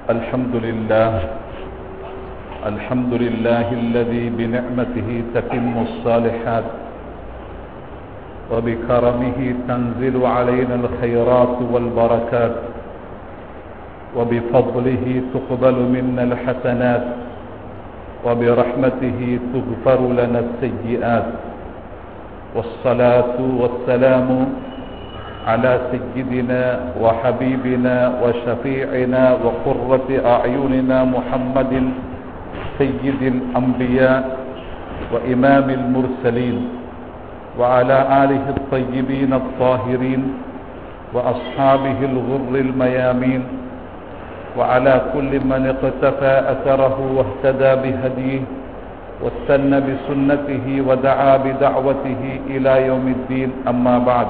الحمد لله الحمد لله الذي بنعمته تتم الصالحات وبكرمه تنزل علينا الخيرات والبركات وبفضله تقبل منا الحسنات وبرحمته تغفر لنا السيئات والصلاة والسلام على سيدنا وحبيبنا وشفيعنا وقرة أعيننا محمد سيد الأنبياء وإمام المرسلين وعلى آله الطيبين الطاهرين وأصحابه الغر الميامين وعلى كل من اقتفى أثره واهتدى بهديه واستنى بسنته ودعا بدعوته إلى يوم الدين أما بعد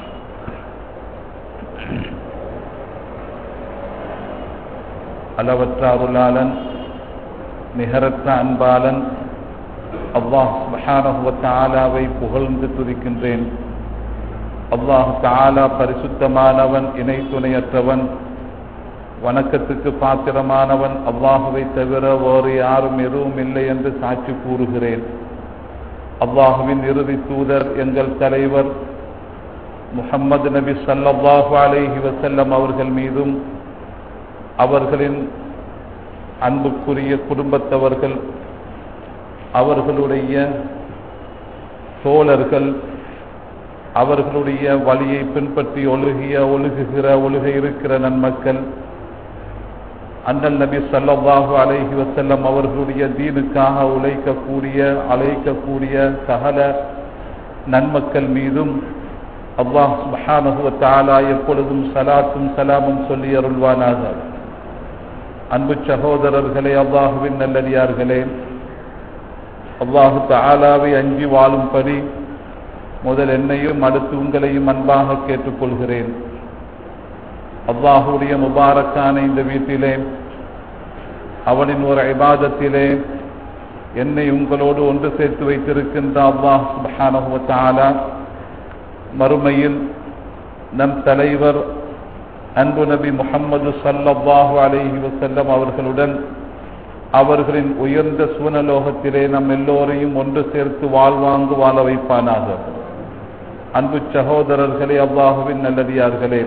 அளவற்ற அருளாளன் நிகரற்ற அன்பாளன் அல்லாஹ் சுபஹானஹுவ தாலாவை புகழ்ந்து துதிக்கின்றேன் அல்லாஹ் தாலா பரிசுத்தமானவன் இணை துணையற்றவன் வணக்கத்துக்கு பாத்திரமானவன் அல்லாஹுவை தவிர வேறு யாரும் எதுவும் இல்லை என்று சாட்சி கூறுகிறேன் அல்லாஹுவின் இறுதி தூதர் எங்கள் தலைவர் முகம்மது நபி சல்லாஹு அலைஹி வசல்லம் அவர்கள் மீதும் அவர்களின் அன்புக்குரிய குடும்பத்தவர்கள் அவர்களுடைய தோழர்கள் அவர்களுடைய வழியை பின்பற்றி ஒழுகிய ஒழுகுகிற ஒழுக இருக்கிற நன்மக்கள் அண்ணல் நபி சல்லாஹு அலைஹி வசல்லம் அவர்களுடைய தீனுக்காக உழைக்கக்கூடிய அழைக்கக்கூடிய சகல நன்மக்கள் மீதும் அல்லாஹ் சுபஹானஹுவ தாலா எப்பொழுதும் சலாத்தும் சலாமும் சொல்லி அருள்வானாக அன்பு சகோதரர்களே அல்லாஹுவின் நல்லடியார்களே அல்லாஹு தாலாவை அஞ்சி வாழும்படி முதல் என்னையும் அடுத்து உங்களையும் அன்பாக கேட்டுக்கொள்கிறேன் அல்லாஹுடைய முபாரக்கான இந்த வீட்டிலே அவனின் ஒரு ஐபாதத்திலே என்னை உங்களோடு ஒன்று சேர்த்து வைத்திருக்கின்ற அல்லாஹ் சுபஹானஹுவ தாலா மறுமையில் நம் தலைவர் அன்பு நபி முகம்மது சல்லாஹு அலஹி வசல்லம் அவர்களுடன் அவர்களின் உயர்ந்த சூனலோகத்திலே நம் எல்லோரையும் ஒன்று சேர்த்து வாழ்வாங்கு வாழ வைப்பானாக அன்பு சகோதரர்களே அல்லாஹுவின் நல்லடியார்களே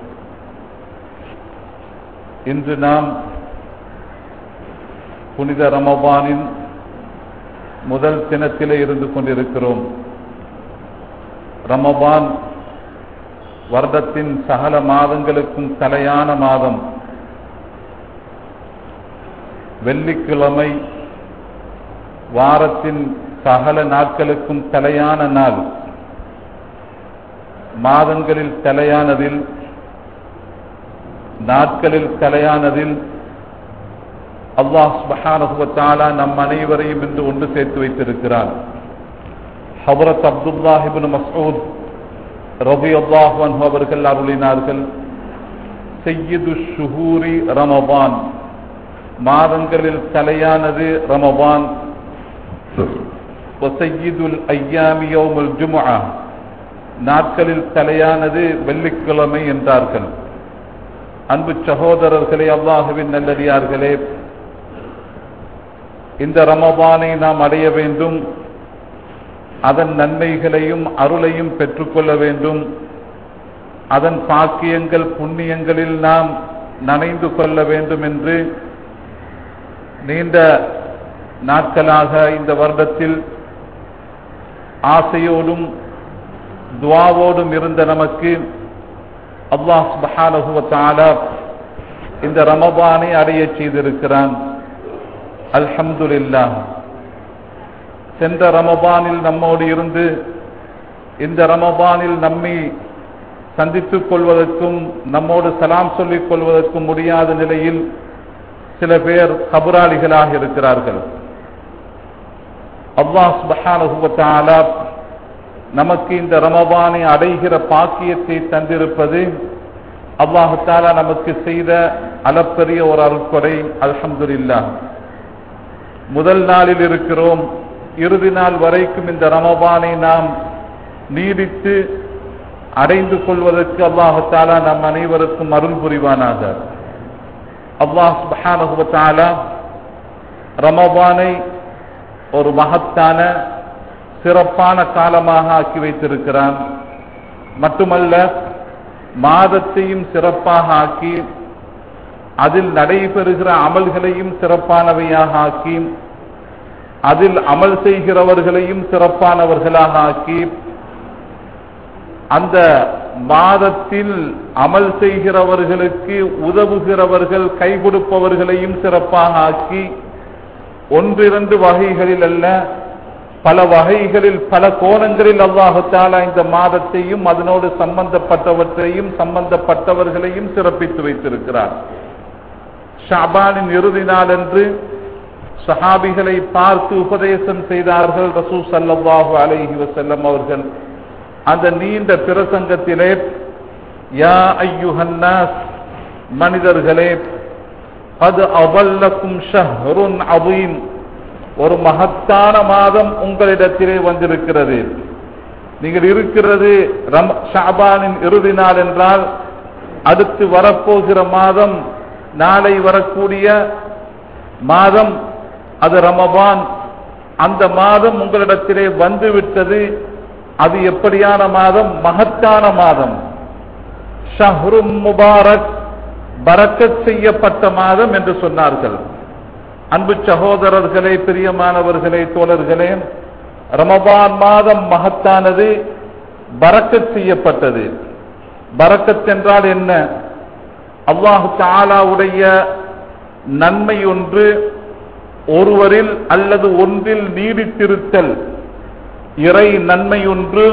இன்று நாம் புனித ரமபானின் முதல் தினத்திலே இருந்து கொண்டிருக்கிறோம் ரமபான் வருடத்தின் சகல மாதங்களுக்கும் தலையான மாதம் வெள்ளிக்கிழமை வாரத்தின் சகல நாட்களுக்கும் தலையான நாள் மாதங்களில் தலையானதில் நாட்களில் தலையானதில் அல்லாஹ் சுபஹானுவத்தாலா நம் அனைவரையும் இன்று ஒன்று சேர்த்து வைத்திருக்கிறான் ஹபரத் அப்துல்லாஹிபின் மசூத் ரபி அல்லாஹன் அவர்கள் அருளினார்கள் செய்யுது ஷுஹூரி ரமபான் மாதங்களில் தலையானது ரமபான் ஒசையீதுல் ஐயாமியோமுல் ஜுமுஆ நாட்களில் தலையானது வெள்ளிக்கிழமை என்றார்கள் அன்பு சகோதரர்களே அல்லாஹுவின் நல்லடியார்களே இந்த ரமபானை நாம் அடைய வேண்டும் அதன் நன்மைகளையும் அருளையும் பெற்றுக்கொள்ள வேண்டும் அதன் பாக்கியங்கள் புண்ணியங்களில் நாம் நனைந்து கொள்ள வேண்டும் என்று நீண்ட நாட்களாக இந்த வருடத்தில் ஆசையோடும் துவாவோடும் இருந்த நமக்கு அல்லாஹ் சுபஹானஹுவத்தாலா இந்த ரமபானை அடைய செய்திருக்கிறான் அல்ஹம்துலில்லா சென்ற ரமபானில் நம்மோடு இருந்து இந்த ரமபானில் நம்மை சந்தித்துக் கொள்வதற்கும் நம்மோடு சலாம் சொல்லிக் கொள்வதற்கும் முடியாத நிலையில் சில பேர் கபுராளிகளாக இருக்கிறார்கள் அல்லாஹ் சுபஹானஹுவத்தாலா நமக்கு இந்த ரமபானை அடைகிற பாக்கியத்தை தந்திருப்பது அல்லாஹு தாலா நமக்கு செய்த அளப்பெரிய ஒரு அருட்கொடை அல்ஹம்துலில்லா முதல் நாளில் இருக்கிறோம் இறுதி நாள் வரைக்கும் இந்த ரமபானை நாம் நீடித்து அடைந்து கொள்வதற்கு அல்லாஹாலா நம் அனைவருக்கும் அருள் புரிவானாக அல்லாஹ் சுப்ஹானஹு வ தஆலா ரமபானை ஒரு மகத்தான சிறப்பான காலமாக ஆக்கி வைத்திருக்கிறான் மட்டுமல்ல மாதத்தையும் சிறப்பாக ஆக்கி அதில் நடைபெறுகிற அமல்களையும் சிறப்பானவையாக ஆக்கி அதில் அமல் செய்கிறவர்களையும் சிறப்பானவர்களாக ஆக்கி அந்த மாதத்தில் அமல் செய்கிறவர்களுக்கு உதவுகிறவர்கள் கை கொடுப்பவர்களையும் சிறப்பாக ஆக்கி ஒன்றிரண்டு வகைகளில் அல்ல பல வகைகளில் பல கோணங்களில் அல்லாஹாலா இந்த மாதத்தையும் அதனோடு சம்பந்தப்பட்டவற்றையும் சம்பந்தப்பட்டவர்களையும் சிறப்பித்து வைத்திருக்கிறார் ஷாபானின் இறுதி நாள் என்று சஹாபிகளை பார்த்து உபதேசம் செய்தார்கள் ரசூ சல்லாஹூ அலைஹி வசல்லம் அவர்கள் அந்த நீண்ட பிரசங்கத்திலே யா ஐயுஹன்னாஸ் மனிதர்களே அது அவல்லக்கும் ஷஹ்ருன் அவீம் ஒரு மகத்தான மாதம் உங்களிடத்திலே வந்திருக்கிறது நீங்கள் இருக்கிறது ரம் ஷாபானின் இறுதி நாள் என்றால் அடுத்து வரப்போகிற மாதம் நாளை வரக்கூடிய மாதம் அது ரமபான் அந்த மாதம் உங்களிடத்திலே வந்துவிட்டது அது எப்படியான மாதம் மகத்தான மாதம் ஷஹ்ரும் முபாரக் பரக்கத் செய்யப்பட்ட மாதம் என்று சொன்னார்கள் அன்பு சகோதரர்களே பிரியமானவர்களே தோழர்களே ரமபான் மாதம் மகத்தானது பரக்கத் செய்யப்பட்டது பரக்கத் என்றால் என்ன அல்லாஹு தாலாவுடைய நன்மை ஒன்று ஒருவரில் அல்லது ஒன்றில் நீடித்திருத்தல் இறை நன்மை ஒன்று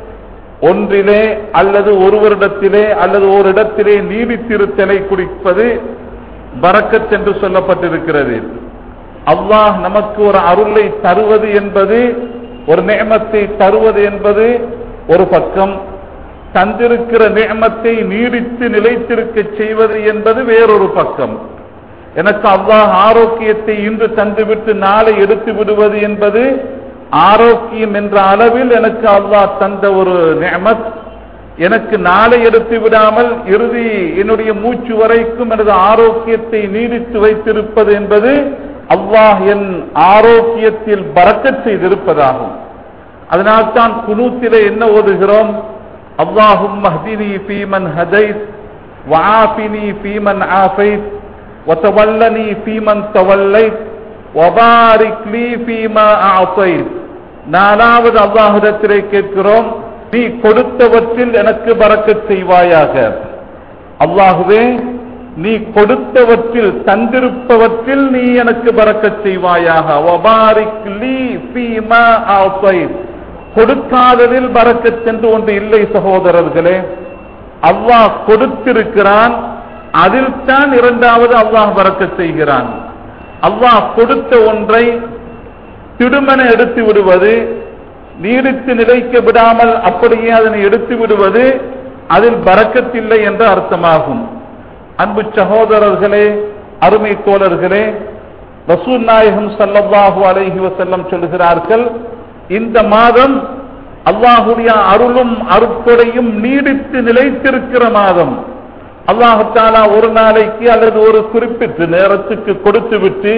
ஒன்றிலே அல்லது ஒருவரிடத்திலே அல்லது ஓரிடத்திலே நீடித்திருத்தலை குறிப்பது பரக்கத் என்று சொல்லப்பட்டிருக்கிறது அல்லாஹ் நமக்கு ஒரு அருளை தருவது என்பது ஒரு நேமத்தை தருவது என்பது ஒரு பக்கம் தந்திருக்கிற நேமத்தை நீடித்து நிலைத்திருக்க செய்வது என்பது வேறொரு பக்கம் எனக்கு அல்லாஹ் ஆரோக்கியத்தை இன்று தந்துவிட்டு நாளை எடுத்து விடுவது என்பது ஆரோக்கியம் என்ற அளவில் எனக்கு அல்லாஹ் தந்த ஒரு நேமத் எனக்கு நாளை எடுத்து விடாமல் இறுதி என்னுடைய மூச்சு வரைக்கும் எனது ஆரோக்கியத்தை நீடித்து வைத்திருப்பது என்பது அல்லாஹ் என் ஆரோக்கியத்தில் பறக்கச் செய்திருப்பதாகும் அதனால்தான் குனூத்திலே என்ன ஓதுகிறோம் அல்லாஹும் மஹ்தினி ஃபீமன் ஹதைத் வஆஃபினி ஃபீமன் ஆஃபைத் وتولني فيمن توليت وبارك لي فيما أعطيت நாலாவது அல்லாஹிடத்திலே கேட்கிறோம் நீ கொடுத்தவற்றில் எனக்கு பறக்கச் செய்வாயாக அல்லாஹுவே நீ கொடுத்தவற்றில் தந்திருப்பவற்றில் நீ எனக்கு பறக்கச் செய்வாயாக வபாரிக் லீ ஃபீமா ஆஃபைத் கொடுக்காததில் பறக்கச் என்று ஒன்று இல்லை சகோதரர்களே அல்லாஹ் கொடுத்திருக்கிறான் அதில் தான் இரண்டாவது அல்லாஹ் பறக்கச் செய்கிறான் அல்லாஹ் கொடுத்த ஒன்றை திடுமென எடுத்து விடுவது நீடித்து நிலைக்க விடாமல் அப்படியே அதனை எடுத்து விடுவது அதில் பறக்கத்தில்லை என்ற அர்த்தமாகும் அன்பு சகோதரர்களே அருமை தோழர்களே ரசூல் நாயகம் சல்லல்லாஹு அலைஹி வசல்லம் சொல்லுகிறார்கள் இந்த மாதம் அல்லாஹுடைய அருளும் அருட்கொடையும் நீடித்து நிலைத்திருக்கிற மாதம் அல்லாஹாலா ஒரு நாளைக்கு அல்லது ஒரு குறிப்பிட்ட நேரத்துக்கு கொடுத்து விட்டு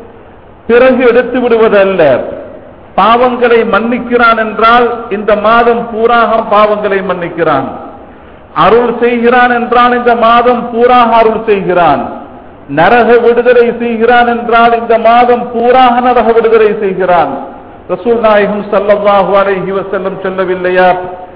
பிறகு எடுத்து விடுவதல்ல பாவங்களை மன்னிக்கிறான் என்றால் இந்த மாதம் பூராக பாவங்களை மன்னிக்கிறான் அருள் செய்கிறான் என்றால் இந்த மாதம் பூராக அருள் செய்கிறான் நரக விடுதலை செய்கிறான் என்றால் இந்த மாதம் பூராக நரக விடுதலை செய்கிறான் ரசூல் நாயகம் சல்லல்லாஹு அலைஹி வஸல்லம் சொல்லவில்லையா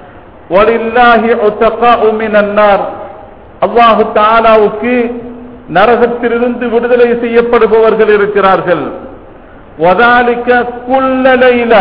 வலில்லாஹி உத்தகாஉ மினன் நார் அல்லாஹு தாலாவுக்கு நரகத்திலிருந்து விடுதலை செய்யப்படுபவர்கள் இருக்கிறார்கள் வதாலிக்க குல்லலைல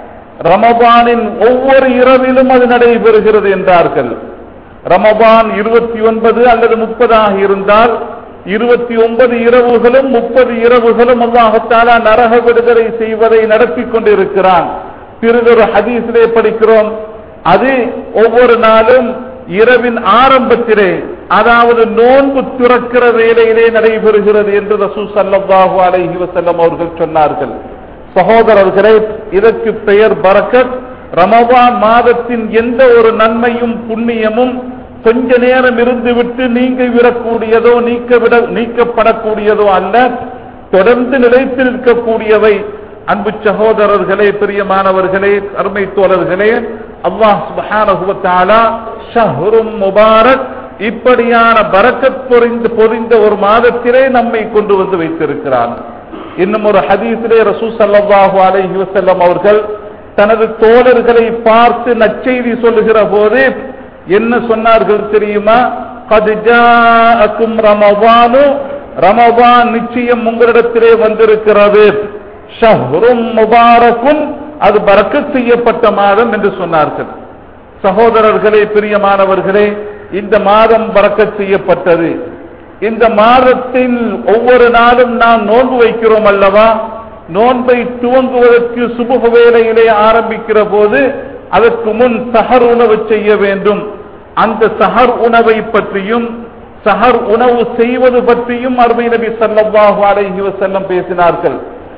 ரமபானின் ஒவ்வொரு இரவிலும் அது நடைபெறுகிறது என்றார்கள் ரமபான் இருபத்தி ஒன்பது அல்லது முப்பதாக இருந்தால் இருபத்தி ஒன்பது இரவுகளும் முப்பது இரவுகளும் அல்லாஹத்தாலா நரக விடுதலை செய்வதை நடத்தி கொண்டிருக்கிறான் பிறகு ஹதீஸிலே படிக்கிறோம் அது ஒவ்வொரு நாளும் இரவின் ஆரம்பத்திலே அதாவது நோன்பு துறக்கிற வேலையிலே நடைபெறுகிறது என்று ரசூ சல்லாஹு அலைஹி வசல்லம் அவர்கள் சொன்னார்கள் சகோதரர்களே இதற்கு பெயர் பரக்கத் ரமபான் மாதத்தின் எந்த ஒரு நன்மையும் புண்ணியமும் கொஞ்ச நேரம் இருந்து விட்டு நீங்க விடக்கூடியதோ நீக்க விட நீக்கப்படக்கூடியதோ அல்ல தொடர்ந்து நிலைத்து நிற்கக்கூடியவை அன்பு சகோதரர்களே பிரியமானவர்களே அருமை தோழர்களே அல்லாஹ் சுப்ஹானஹு வ தஆலா ஷஹ்ரும் முபாரக் இப்படியான பரக்கத் பொறிந்து பொறிந்த ஒரு மாதத்திலே நம்மை கொண்டு வந்து வைத்திருக்கிறான் இன்னும் ஒரு ஹதீஸிலே ரசூல் ஸல்லல்லாஹு அலைஹி வஸல்லம் அவர்கள் தனது தோழர்களை பார்த்து நற்செய்தி சொல்லுகிற போது என்ன சொன்னார்கள் தெரியுமா قد جاءكم رمضان ரமபான் நிச்சயம் உங்களிடத்திலே வந்திருக்கிறது ஷஹ்ரும் முபாரக்குன் அது பரக்கத் செய்யப்பட்ட மாதம் என்று சொன்னார்கள் சகோதரர்களே பிரியமானவர்களே இந்த மாதம் பறக்கச் செய்யப்பட்டது இந்த மாதத்தில் ஒவ்வொரு நாளும் நாம் நோன்பு வைக்கிறோம் அல்லவா நோன்பை துவங்குவதற்கு சுபுக வேளையிலே ஆரம்பிக்கிற போது அதற்கு முன் சஹர் உணவு செய்ய வேண்டும் அந்த சஹர் உணவை பற்றியும் சஹர் உணவு செய்வது பற்றியும் அருமை நபி ஸல்லல்லாஹு அலைஹி வஸல்லம் பேசினார்கள்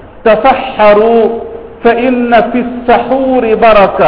தஸஹரு فإن في السحور بركة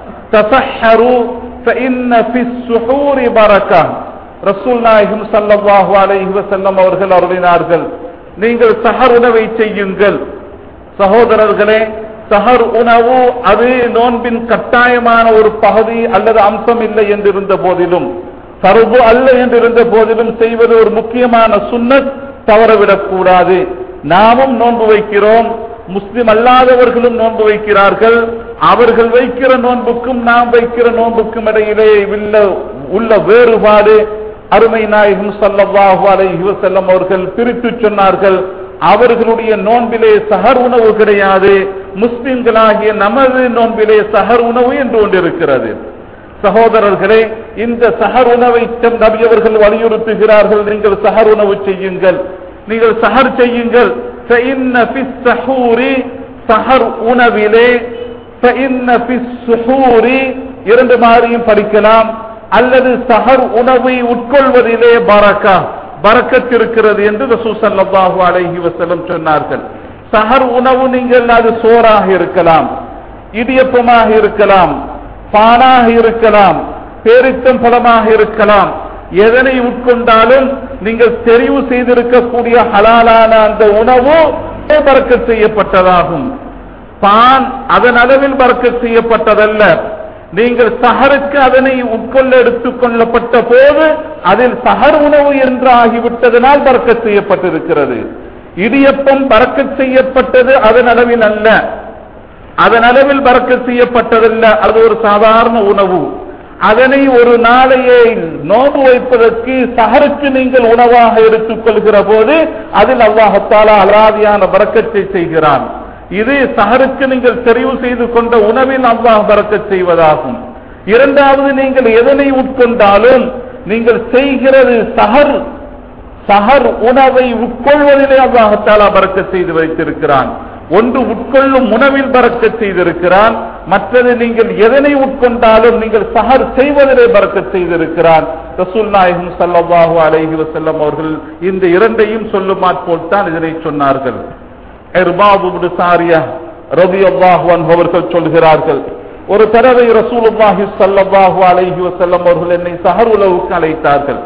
تسحروا فإن في السحور بركة ரசூல் நாயகம் ஸல்லல்லாஹு அலைஹி வஸல்லம் அவர்கள் அருளினார்கள் நீங்கள் சஹர் உணவை செய்யுங்கள் சகோதரர்களே சஹர் உணவு அது நோன்பின் கட்டாயமான ஒரு பகுதி அல்லது அம்சம் இல்லை என்றிருந்த போதிலும் பருபு அல்ல என்றிருந்த போதிலும் செய்வது ஒரு முக்கியமான சுன்னத் தவறவிடக் கூடாது நாமும் நோன்பு வைக்கிறோம் முஸ்லிம் அல்லாதவர்களும் நோன்பு வைக்கிறார்கள் அவர்கள் வைக்கிற நோன்புக்கும் நாம் வைக்கிற நோன்புக்கும் இடையிலே உள்ள உள்ள வேறுபாடு அருமை நாயகம் ஸல்லல்லாஹு அலைஹி வஸல்லம் அவர்கள் பிரித்து சொன்னார்கள் அவர்களுடைய நோன்பிலே சஹர் உணவு கிடையாது முஸ்லிம்களாகிய நமது நோன்பிலே சஹர் உணவு என்று ஒன்று இருக்கிறது சகோதரர்களே இந்த சஹர் உணவை நபி அவர்கள் வலியுறுத்துகிறார்கள் நீங்கள் சஹர் உணவு செய்யுங்கள் நீங்கள் சஹர் செய்யுங்கள் فإن في السحور சஹர் உணவிலே فإن في السحور இரண்டு மாதிரியும் படிக்கலாம் அல்லது சஹர் உணவை உட்கொள்வதிலே பரக்கா பரக்கத் இருக்கிறது என்று ரசூல் ஸல்லல்லாஹு அலைஹி வஸல்லம் சொன்னார்கள் சஹர் உணவு நீங்கள் அது சோறாக இருக்கலாம் இடியப்பமாக இருக்கலாம் பானாக இருக்கலாம் பேரித்தம் பழமாக இருக்கலாம் எதனை உட்கொண்டாலும் நீங்கள் தெரிவு செய்திருக்கக்கூடிய ஹலாலான அந்த உணவு பறக்கத் செய்யப்பட்டதாகும் பான் அதன் அளவில் பறக்கத் செய்யப்பட்டதல்ல நீங்கள் சஹருக்கு அதனை உட்கொள்ள எடுத்துக் கொள்ளப்பட்ட போது அதில் சஹர் உணவு என்று ஆகிவிட்டதனால் பறக்கத் செய்யப்பட்டிருக்கிறது இடியப்பம் பறக்கச் செய்யப்பட்டது அதன் அளவில் அல்ல அதன் அளவில் பறக்கச் செய்யப்பட்டதல்ல அது ஒரு சாதாரண உணவு அதனை ஒரு நாளையே நோன்பு வைப்பதற்கு சஹருக்கு நீங்கள் உணவாக எடுத்துக்கொள்கிற போது அதில் அல்லாஹத்தாலா அலாதியான பறக்கத்தை செய்கிறான் இது சஹருக்கு நீங்கள் தெரிவு செய்து கொண்ட உணவில் அல்லாஹ் பறக்கச் செய்வதாகும் இரண்டாவது நீங்கள் எதனை உட்கொண்டாலும் நீங்கள் செய்கிறது சஹர் சஹர் உணவை உட்கொள்வதிலே அல்லாஹத்தாலா பறக்கச் செய்து வைத்திருக்கிறான் ஒன்று உட்கொள்ளும் உணவில் பறக்கச் செய்திருக்கிறான் மற்றது நீங்கள் எதனை உட்கொண்டாலும் நீங்கள் சஹர் செய்வதிலே பறக்கச் செய்திருக்கிறான் ரசூல் நாயகம் ஸல்லல்லாஹு அலைஹி வஸல்லம் அவர்கள் இந்த இரண்டையும் சொல்லுமாற் தான் இதனை சொன்னார்கள் இர்பாப் இப்னு சாரியா ரலியல்லாஹு அன்ஹு அவர்கள் சொல்கிறார்கள் ஒரு தடவை ரசூலுல்லாஹி ஸல்லல்லாஹு அலைஹி வஸல்லம் அவர்கள் என்னை சஹர் உணவுக்கு அழைத்தார்கள்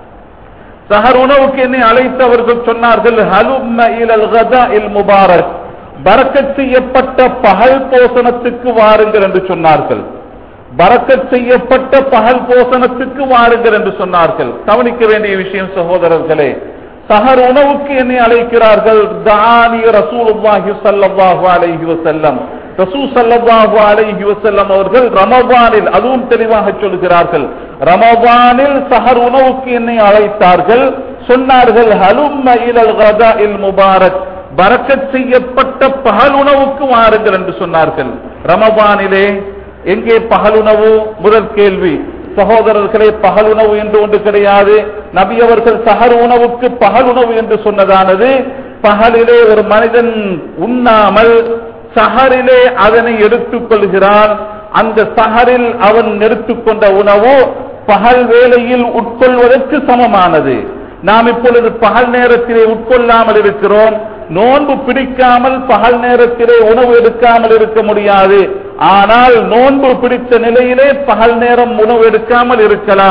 சஹர் உணவுக்கு என்னை அழைத்தவர்கள் சொன்னார்கள் ஹலும்ம இலல் கதாஇல் முபாரக் பரக்கத் செய்யப்பட்ட பகல் போசனத்துக்கு வாருங்கள் என்று சொன்னார்கள் பரக்கத் செய்யப்பட்ட பகல் போசனத்துக்கு வாருங்கள் என்று சொன்னார்கள் கவனிக்க வேண்டிய விஷயம் சகோதரர்களே சஹர் உணவுக்கு என்னை அழைக்கிறார்கள் தானி ரசூலுல்லாஹி ஸல்லல்லாஹு அலைஹி வஸல்லம் ரசூல் ஸல்லல்லாஹு அலைஹி வஸல்லம் அவர்கள் ரமபானில் அதுவும் தெளிவாக சொல்கிறார்கள் ரமபானில் சஹர் உணவுக்கு என்னை அழைத்தார்கள் சொன்னார்கள் ஹலும்ம இலல் கதாஇல் முபாரக் பரக்கத் செய்யப்பட்ட பகல் உணவுக்கு வாருங்கள் என்று சொன்னார்கள் ரமபானிலே எங்கே பகல் உணவு முதல் கேள்வி சகோதரர்களே பகல் உணவு என்று ஒன்று கிடையாது நபி அவர்கள் சஹர் உணவுக்கு பகல் உணவு என்று சொன்னதானது பகலிலே ஒரு மனிதன் உண்ணாமல் சஹரிலே அதனை எடுத்துக் கொள்கிறான் அந்த சஹரில் அவன் எடுத்துக்கொண்ட உணவு பகல் வேளையில் உட்கொள்வதற்கு சமமானது நாம் இப்பொழுது பகல் நேரத்திலே உட்கொள்ளாமல் இருக்கிறோம் நோன்பு பிடிக்காமல் பகல் நேரத்திலே உணவு எடுக்காமல் இருக்க முடியாது ஆனால் நோன்பு பிடித்த நிலையிலே பகல் நேரம் உணவு எடுக்காமல் இருக்கலாம்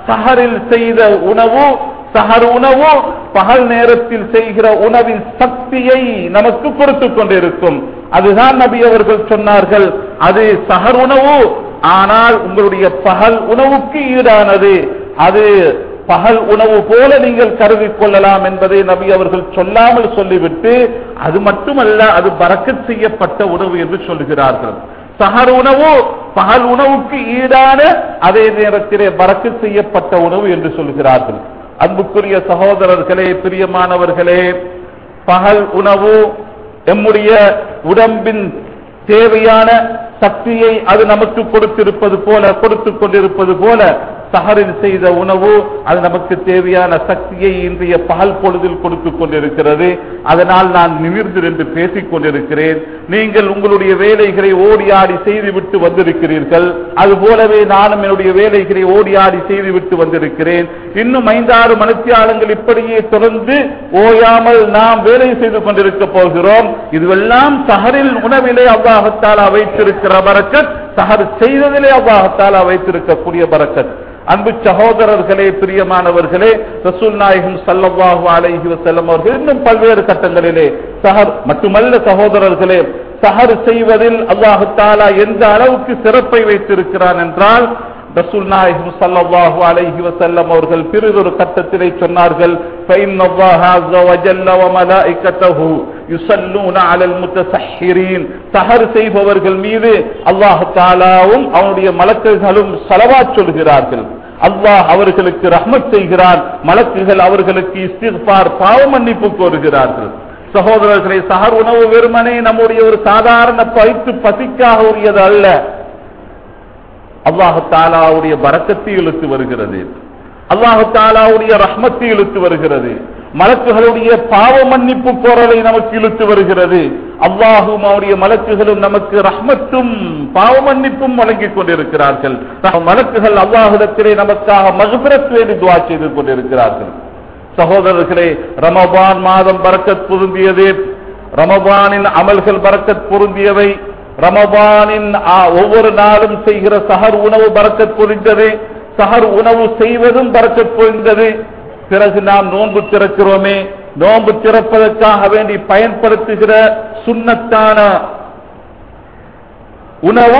சஹரில் செய்த உணவு சஹர் உணவு பகல் நேரத்தில் செய்கிற உணவின் சக்தியை நமக்கு கொடுத்துக் கொண்டிருக்கும் அதுதான் நபி அவர்கள் சொன்னார்கள் அது சஹர் உணவு ஆனால் உங்களுடைய பகல் உணவுக்கு ஈடானது அது பகல் உணவு போல நீங்கள் கருதி கொள்ளலாம் என்பதை நபி அவர்கள் சொல்லாமல் சொல்லிவிட்டு அது மட்டுமல்ல அது பறக்கச் செய்யப்பட்ட உணவு என்று சொல்கிறார்கள் சஹர் உணவு பகல் உணவுக்கு ஈடான அதே நேரத்திலே பறக்கு செய்யப்பட்ட உணவு என்று சொல்கிறார்கள் அன்புக்குரிய சகோதரர்களே பிரியமானவர்களே பகல் உணவு எம்முடைய உடம்பின் தேவையான சக்தியை அது நமக்கு கொடுத்திருப்பது போல கொடுத்துக் கொண்டிருப்பது போல சஹரில் செய்த உணவு அது நமக்கு தேவையான சக்தியை இன்றைய பகல் பொழுதில் கொடுத்துக் கொண்டிருக்கிறது அதனால் நான் நிமிர்ந்து நின்று பேசிக் கொண்டிருக்கிறேன் நீங்கள் உங்களுடைய வேலைகளை ஓடி ஆடி செய்துவிட்டு வந்திருக்கிறீர்கள் அது போலவே நானும் என்னுடைய வேலைகளை ஓடி ஆடி செய்துவிட்டு வந்திருக்கிறேன் இன்னும் ஐந்தாறு மனுத்தியாளங்கள் இப்படியே தொடர்ந்து ஓயாமல் நாம் வேலை செய்து கொண்டிருக்க போகிறோம் இதுவெல்லாம் சஹரில் உணவிலே அவ்வாகத்தாலா வைத்திருக்கிற பரக்கத் சஹர் செய்ததிலே அவ்வாகத்தாலா வைத்திருக்கக்கூடிய பரக்கத் அன்பு சகோதரர்களே பிரியமானவர்களே ரசூல் நாயகம் சல்லல்லாஹு அலைஹி வஸல்லம் அவர்கள் இன்னும் பல்வேறு கட்டங்களிலே சஹர் மட்டுமல்ல சகோதரர்களே சஹர் செய்வதில் அல்லாஹு தாலா எந்த அளவுக்கு சிறப்பை வைத்திருக்கிறான் என்றால் ரசூல் நாயகம் ஸல்லல்லாஹு அலைஹி வஸல்லம் அவர்கள் பிறிதொரு கட்டத்திலே சொன்னார்கள் فإن الله عز وجل وملائكته يصلون على المتسحرين சஹர் செய்பவர்கள் மீது அல்லாஹ் தாலாவும் அவனுடைய மலக்குகளும் ஸலவாத் சொல்கிறார்கள் அல்லாஹ் அவர்களுக்கு ரஹ்மத் செய்கிறான் மலக்குகள் அவர்களுக்கு இஸ்திக்பார் பாவ மன்னிப்பு கோருகிறார்கள் சகோதரர்களை சஹர் உணவு வெறுமனே நம்முடைய ஒரு சாதாரண பயிற்று பசிக்காக உரியது அல்ல அல்லாஹு தாலாவுடைய பரக்கத்தை இழுத்து வருகிறது அல்லாஹு தாலாவுடைய ரஹ்மத்தை இழுத்து வருகிறது மலக்குகளுடைய பாவ மன்னிப்பு கோரலை நமக்கு இழுத்து வருகிறது அல்லாஹும் அவருடைய மலக்குகளும் நமக்கு ரஹ்மத்தும் பாவ மன்னிப்பும் வழங்கிக் கொண்டிருக்கிறார்கள் மலக்குகள் அல்லாஹிடத்திலே நமக்காக மகபிரத் வேண்டி துவா செய்து கொண்டிருக்கிறார்கள் சகோதரர்களே ரமபான் மாதம் பறக்கத் பொருந்தியது ரமபானின் அமல்கள் பறக்கத் பொருந்தியவை ரமபானின் ஆ, ஒவ்வொரு நாளும் செய்கிற சஹர் உணவு பறக்கத் பொறிந்தது சஹர் உணவு செய்வதும் பறக்கத் பொறிந்தது பிறகு நாம் நோன்பு திறக்கிறோமே நோன்பு திறப்பதற்காக வேண்டி பயன்படுத்துகிற சுண்ணத்தான உணவு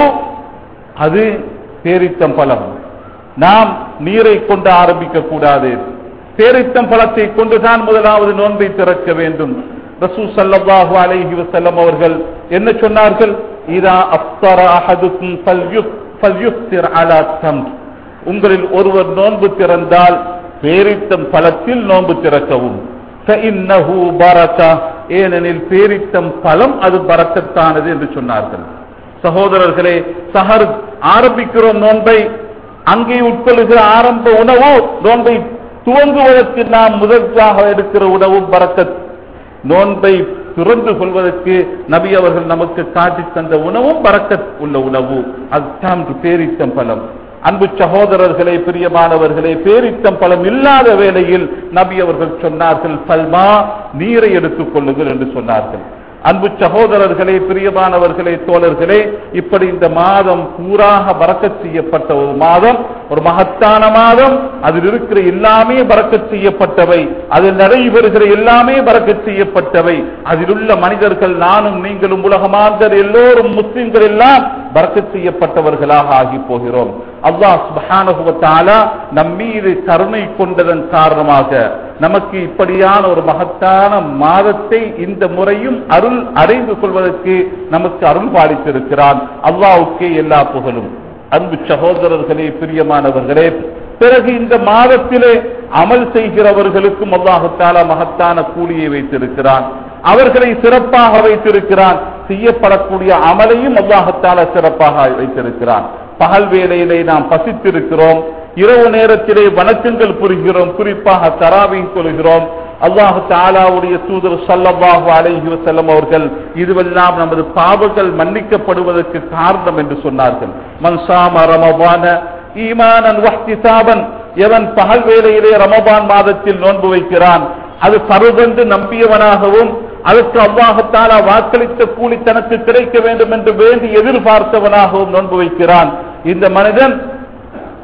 அது பேரித்தம் பழம் நாம் நீரை கொண்டு ஆரம்பிக்க கூடாது பேரித்தம் பழத்தை கொண்டுதான் முதலாவது நோன்பை திறக்க வேண்டும் ரசூ ஸல்லல்லாஹு அலைஹி வஸல்லம் அவர்கள் என்ன சொன்னார்கள் இதா அஃப்தர அஹதுக்கும் ஃபல்யுஃப் ஃபல்யுஃப்திர் அலா தம்ர் உங்களில் ஒருவர் நோன்பு திறந்தால் பேரித்தம் பழத்தில் நோன்பு திறக்கவும் فإنه بركة ஏனெனில் பேரித்தம் பழம் அது பரக்கத்தானது என்று சொன்னார்கள் சகோதரர்களே சஹர் ஆரம்பிக்கிறோம் நோன்பை அங்கே உட்கொள்ளுகிற ஆரம்ப உணவு நோன்பை துவங்குவதற்கு நாம் முதற்காக எடுக்கிற உணவு பரக்கத் நோன்பை துறந்து கொள்வதற்கு நபி அவர்கள் நமக்கு காட்டி தந்த உணவும் பரக்கத் உள்ள உணவு அதுதான் பேரித்தம் பழம் அன்பு சகோதரர்களே பிரியமானவர்களே பேரித்தம் பழம் இல்லாத வேளையில் நபி அவர்கள் சொன்னார்கள் பல்மா நீரை எடுத்துக் கொள்ளுங்கள் என்று சொன்னார்கள் அன்பு சகோதரர்களே பிரியமானவர்களே தோழர்களே இப்படி இந்த மாதம் பூராக பறக்கச் செய்யப்பட்ட ஒரு மாதம் ஒரு மகத்தான மாதம் அதில் இருக்கிற எல்லாமே பறக்கச் செய்யப்பட்டவை அதில் நடைபெறுகிற எல்லாமே பறக்கச் செய்யப்பட்டவை அதில் உள்ள மனிதர்கள் நானும் நீங்களும் உலகமாந்தர் எல்லோரும் முஸ்லிம்கள் எல்லாம் பறக்கச் செய்யப்பட்டவர்களாக ஆகி போகிறோம் அல்லாஹ் சுப்ஹானஹு வ தஆலா நம்மீது கருணை கொண்டதன் காரணமாக நமக்கு இப்படியான ஒரு மகத்தான மாதத்தை இந்த முறையும் அருள் அறிந்து கொள்வதற்கு நமக்கு அருள் பாலித்திருக்கிறான் அல்லாஹ்வுக்கே எல்லா புகழும் அன்பு சகோதரர்களே பிரியமானவர்களே பிறகு இந்த மாதத்திலே அமல் செய்கிறவர்களுக்கும் அல்லாஹு தாலா மகத்தான கூலியை வைத்திருக்கிறான் அவர்களை சிறப்பாக வைத்திருக்கிறான் செய்யப்படக்கூடிய அமலையும் அல்லாஹத்தால சிறப்பாக வைத்திருக்கிறான் பகல் வேளையிலே நாம் பசித்திருக்கிறோம் இரவு நேரத்திலே வணக்கங்கள் புரிகிறோம் குறிப்பாக தராவை கொள்கிறோம் அல்லாஹு தாலாவுடைய தூதர் சல்லல்லாஹு அலைஹி வஸல்லம் அவர்கள் இதுவெல்லாம் நமது பாவங்கள் மன்னிக்கப்படுவதற்கு காரணம் என்று சொன்னார்கள் மன்சாம ரமபான ஈமானன் வஹ்திசாபன் எவன் பகல் வேளையிலே ரமபான் மாதத்தில் நோன்பு வைக்கிறான் அது பருவென்று நம்பியவனாகவும் அதற்கு அல்லாஹத்தாலா வாக்களித்த கூலி தனக்கு கிடைக்க வேண்டும் என்று வேண்டி எதிர்பார்த்தவனாகவும் நோன்பு வைக்கிறான் இந்த மனிதன்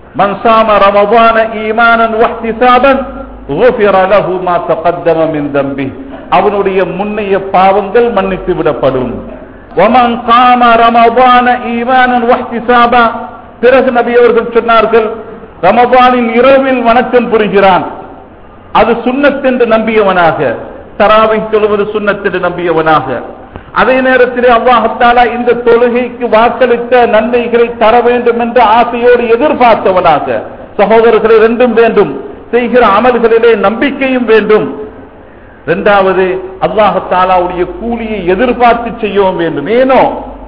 من صام رمضان ايمانا واحتسابا غفر له ما تقدم من ذنبه அவனுடைய முன்னைய பாவங்கள் மன்னித்து விடப்படும் ومن قام رمضان ايمانا واحتسابا பிறகு நபி அவர்கள் சொன்னார்கள் ரமபானின் இரவில் வணக்கம் புரிகிறான் அது சுன்னத் என்று நம்பியவனாக தராவை சொல்வது சுன்னத் என்று நம்பியவனாக அதே நேரத்தில் அல்லாஹத்தாலா இந்த தொழுகைக்கு வாக்களித்த நன்மைகளை தர வேண்டும் என்ற ஆசையோடு எதிர்பார்த்தவனாக சகோதரர்களை ரெண்டும் வேண்டும் செய்கிற அமல்களிலே நம்பிக்கையும் வேண்டும் இரண்டாவது அல்லாஹத்தாலாவுடைய கூலியை எதிர்பார்த்து செய்யவும் வேண்டும் ஏனோ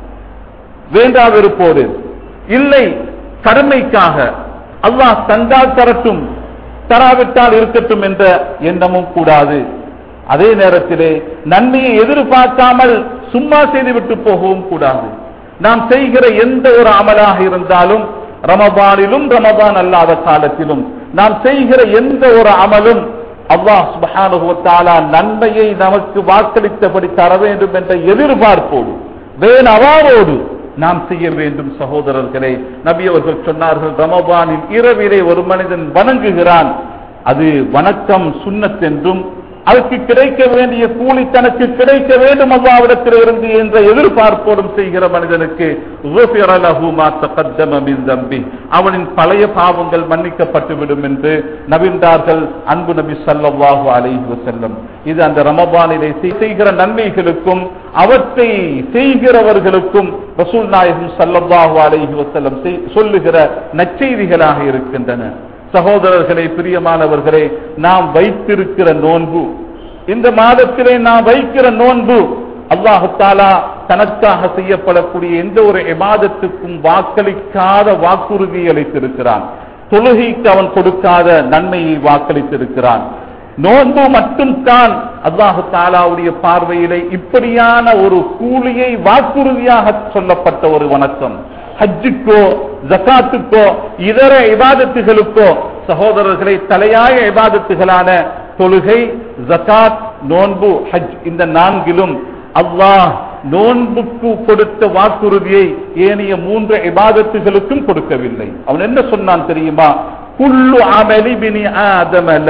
வேண்டாவிருப்போடு இல்லை கடமைக்காக அல்லாஹ் தந்தால் தரட்டும் தராவிட்டால் இருக்கட்டும் என்ற எண்ணமும் கூடாது அதே நேரத்திலே நன்மையை எதிர்பார்க்காமல் சும்மா செய்துவிட்டு போகவும் கூடாது நாம் செய்கிற எந்த ஒரு அமலாக இருந்தாலும் ரமபானிலும் ரமபான் அல்லாத காலத்திலும் நாம் செய்கிற எந்த ஒரு அமலும் அல்லாஹ் சுப்ஹானஹு வ தஆலா நன்மையை நமக்கு வாக்களித்தபடி தர வேண்டும் என்ற எதிர்பார்ப்போடு வேணவாவோடு நாம் செய்ய வேண்டும் சகோதரர்களே நபி அவர்கள் சொன்னார்கள் ரமபானின் இரவிலே ஒரு மனிதன் வணங்குகிறான் அது வணக்கம் சுன்னத் என்றும் அதற்கு கிடைக்க வேண்டிய கூலி தனக்கு கிடைக்க வேண்டும் அல்லாவிடத்தில் இருந்து என்ற எதிர்பார்ப்போடும் செய்கிற மனிதனுக்கு غُفِرَ لَهُ مَا تَقَدَّمَ مِنْ ذَنْبِهِ. அவனின் பழைய பாவங்கள் மன்னிக்கப்பட்டு விடும் என்று நபிந்தார்கள் அன்பு நபி ஸல்லல்லாஹு அலைஹி வஸல்லம் இது அந்த ரமபானிலே செய்- செய்கிற நன்மைகளுக்கும் அவற்றை செய்கிறவர்களுக்கும் ரசூல் நாயகம் ஸல்லல்லாஹு அலைஹி வஸல்லம் செய்- சொல்லுகிற நற்செய்திகளாக இருக்கின்றன சகோதரர்களே பிரியமானவர்களே நாம் வைத்திருக்கிற நோன்பு இந்த மாதத்திலே நாம் வைக்கிற நோன்பு அல்லாஹு தாலா தனக்காக செய்யப்படக்கூடிய எந்த ஒரு இபாதத்துக்கும் வாக்களிக்காத வாக்குறுதி அளித்திருக்கிறான் தொழுகைக்கு அவன் கொடுக்காத நன்மையை வாக்களித்திருக்கிறான் நோன்பு மட்டும் தான் அல்லாஹு தாலாவுடைய பார்வையிலே இப்படியான ஒரு கூலியை வாக்குறுதியாக சொல்லப்பட்ட ஒரு வணக்கம் ஹஜ்ஜுக்கோ ஜகாத்துக்கோ இதர இபாதத்துகளுக்கோ சகோதரர்களை தலையாய இபாதத்துகளான தொழுகை ஜகாத் நோன்பு ஹஜ் இந்த நான்கிலும் அல்லாஹ் நோன்புக்கு கொடுத்த வாக்குறுதியை ஏனைய மூன்று இபாதத்துகளுக்கும் கொடுக்கவில்லை அவன் என்ன சொன்னான் தெரியுமா குல்லு அமலி பினி ஆதமல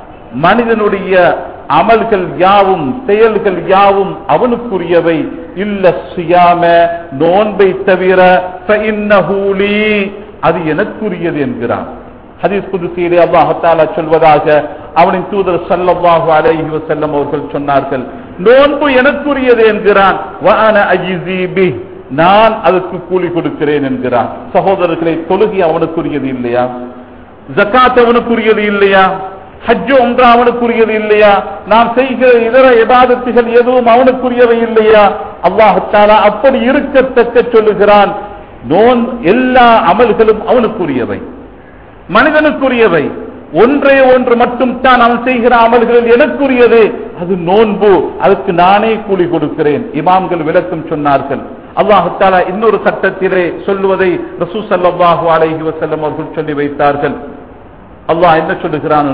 மனிதனுடைய அமல்கள் யாவும் செயல்கள் யாவும் அவனுக்குரியவை இல்ல சுயாம நோன்பை தவிர فإنه لي. அது எனக்குரியது என்கிறான் ஹதீஸ் புதுசையிலே அல்லாஹாலா சொல்வதாக அவனின் தூதர் ஸல்லல்லாஹு அலைஹி வஸல்லம் அவர்கள் சொன்னார்கள் நோன்பு எனக்குரியது என்கிறான் வஅன அஜிஸி பிஹ். நான் அதுக்கு கூலி கொடுக்கிறேன் என்கிறான் சகோதரர்களை தொழுகை அவனுக்குரியது இல்லையா ஜக்காத் அவனுக்குரியது இல்லையா ஹஜ்ஜு ஒன்றா அவனுக்குரியது இல்லையா நாம் செய்கிற இதர இபாதத்துகள் எதுவும் அவனுக்குரியவை இல்லையா அல்லாஹாலா அப்படி இருக்கத்தக்க சொல்லுகிறான் நோன் எல்லா அமல்களும் அவனுக்குரியவை மனிதனுக்குரியவை ஒன்றே ஒன்று மட்டும் தான் அவன் செய்கிற அமல்களில் எனக்குரியது அது நோன்பு அதுக்கு நானே கூலி கொடுக்கிறேன் இமாம்கள் விளக்கம் சொன்னார்கள் அல்லாஹு தாலா இன்னொரு சட்டத்திலே சொல்லுவதை ரசூ ஸல்லல்லாஹு அலைஹி வஸல்லம் அவர்கள் சொல்லி வைத்தார்கள் அல்லாஹ் என்ன சொல்லுகிறான்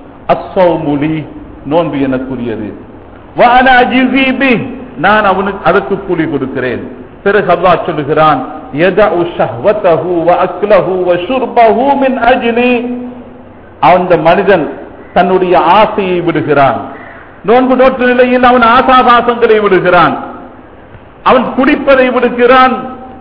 அஸ்ஸௌமுலி நோன்பு எனக்குரியது வஅனா அஜிஸி பிஹ். நான் அவனுக்கு அதற்கு கூலி கொடுக்கிறேன் பிறகு அல்லாஹ் சொல்லுகிறான் யதஉ ஷஹ்வதஹு வ அக்லஹு வ ஷுர்பஹு மின் அஜ்லி அந்த மனிதன் தன்னுடைய ஆசையை விடுகிறான் நோன்பு நோற்று நிலையில் அவன் ஆசாபாசங்களை விடுகிறான் அவன் குடிப்பதை விடுகிறான்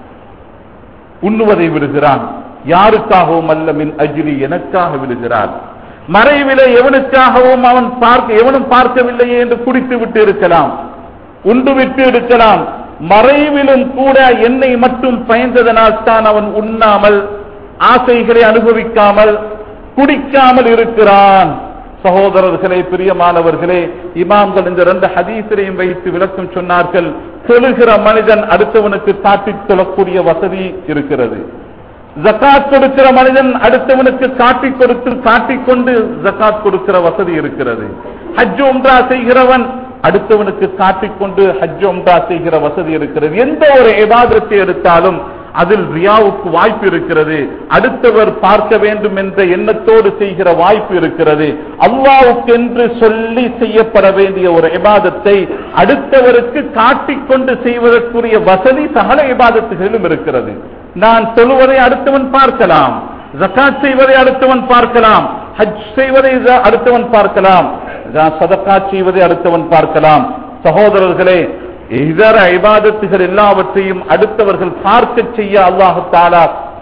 உண்ணுவதை விடுகிறான் யாருக்காகவும் அல்ல மின் அஜிலி எனக்காக விடுகிறான் மறைவிலே எவனுக்காகவும் அவன் பார்க்க எவனும் பார்க்கவில்லையே என்று குடித்து விட்டு இருக்கலாம் உண்டு விட்டு இருக்கலாம் மறைவிலும் கூட என்னை மட்டும் பயந்ததனால் தான் அவன் உண்ணாமல் ஆசைகளை அனுபவிக்காமல் குடிக்காமல் இருக்கிறான் சகோதரர்களே பிரியமானவர்களே இமாம்கள் இந்த ரெண்டு ஹதீஸரையும் வைத்து விளக்கம் சொன்னார்கள் தொழுகிற மனிதன் அடுத்தவனுக்கு காட்டித் தொழக்கூடிய வசதி இருக்கிறது ஜக்காத் கொடுக்கிற மனிதன் அடுத்தவனுக்கு காட்டிக் கொடுத்து காட்டிக்கொண்டு ஜக்காத் கொடுக்கிற வசதி இருக்கிறது ஹஜ் உம்ரா செய்கிறவன் அடுத்தவனுக்கு காட்டிக்கொண்டு ஹஜ் உம்ரா செய்கிற வசதி இருக்கிறது எந்த ஒரு இபாதத்தை எடுத்தாலும் அதில் ரியாவுக்கு வாய்ப்பு இருக்கிறது அடுத்தவர் பார்க்க வேண்டும் என்ற எண்ணத்தோடு செய்கிற வாய்ப்பு இருக்கிறது அல்லாவுக்கென்று சொல்லி செய்யப்பட வேண்டிய ஒரு இபாதத்தை அடுத்தவருக்கு காட்டிக்கொண்டு செய்வதற்குரிய வசதி சகல இபாதத்துகளிலும் இருக்கிறது நான் சொல்லுவதை அடுத்தவன் பார்க்கலாம் ஜக்காத் செய்வதை அடுத்தவன் பார்க்கலாம் ஹஜ் செய்வதை ஜ- அடுத்தவன் பார்க்கலாம் ஜ- சதக்கா செய்வதை அடுத்தவன் பார்க்கலாம் சகோதரர்களே இதர இபாதத்துகள் எல்லாவற்றையும் அடுத்தவர்கள் பார்க்க செய்ய அல்லாஹு தாலா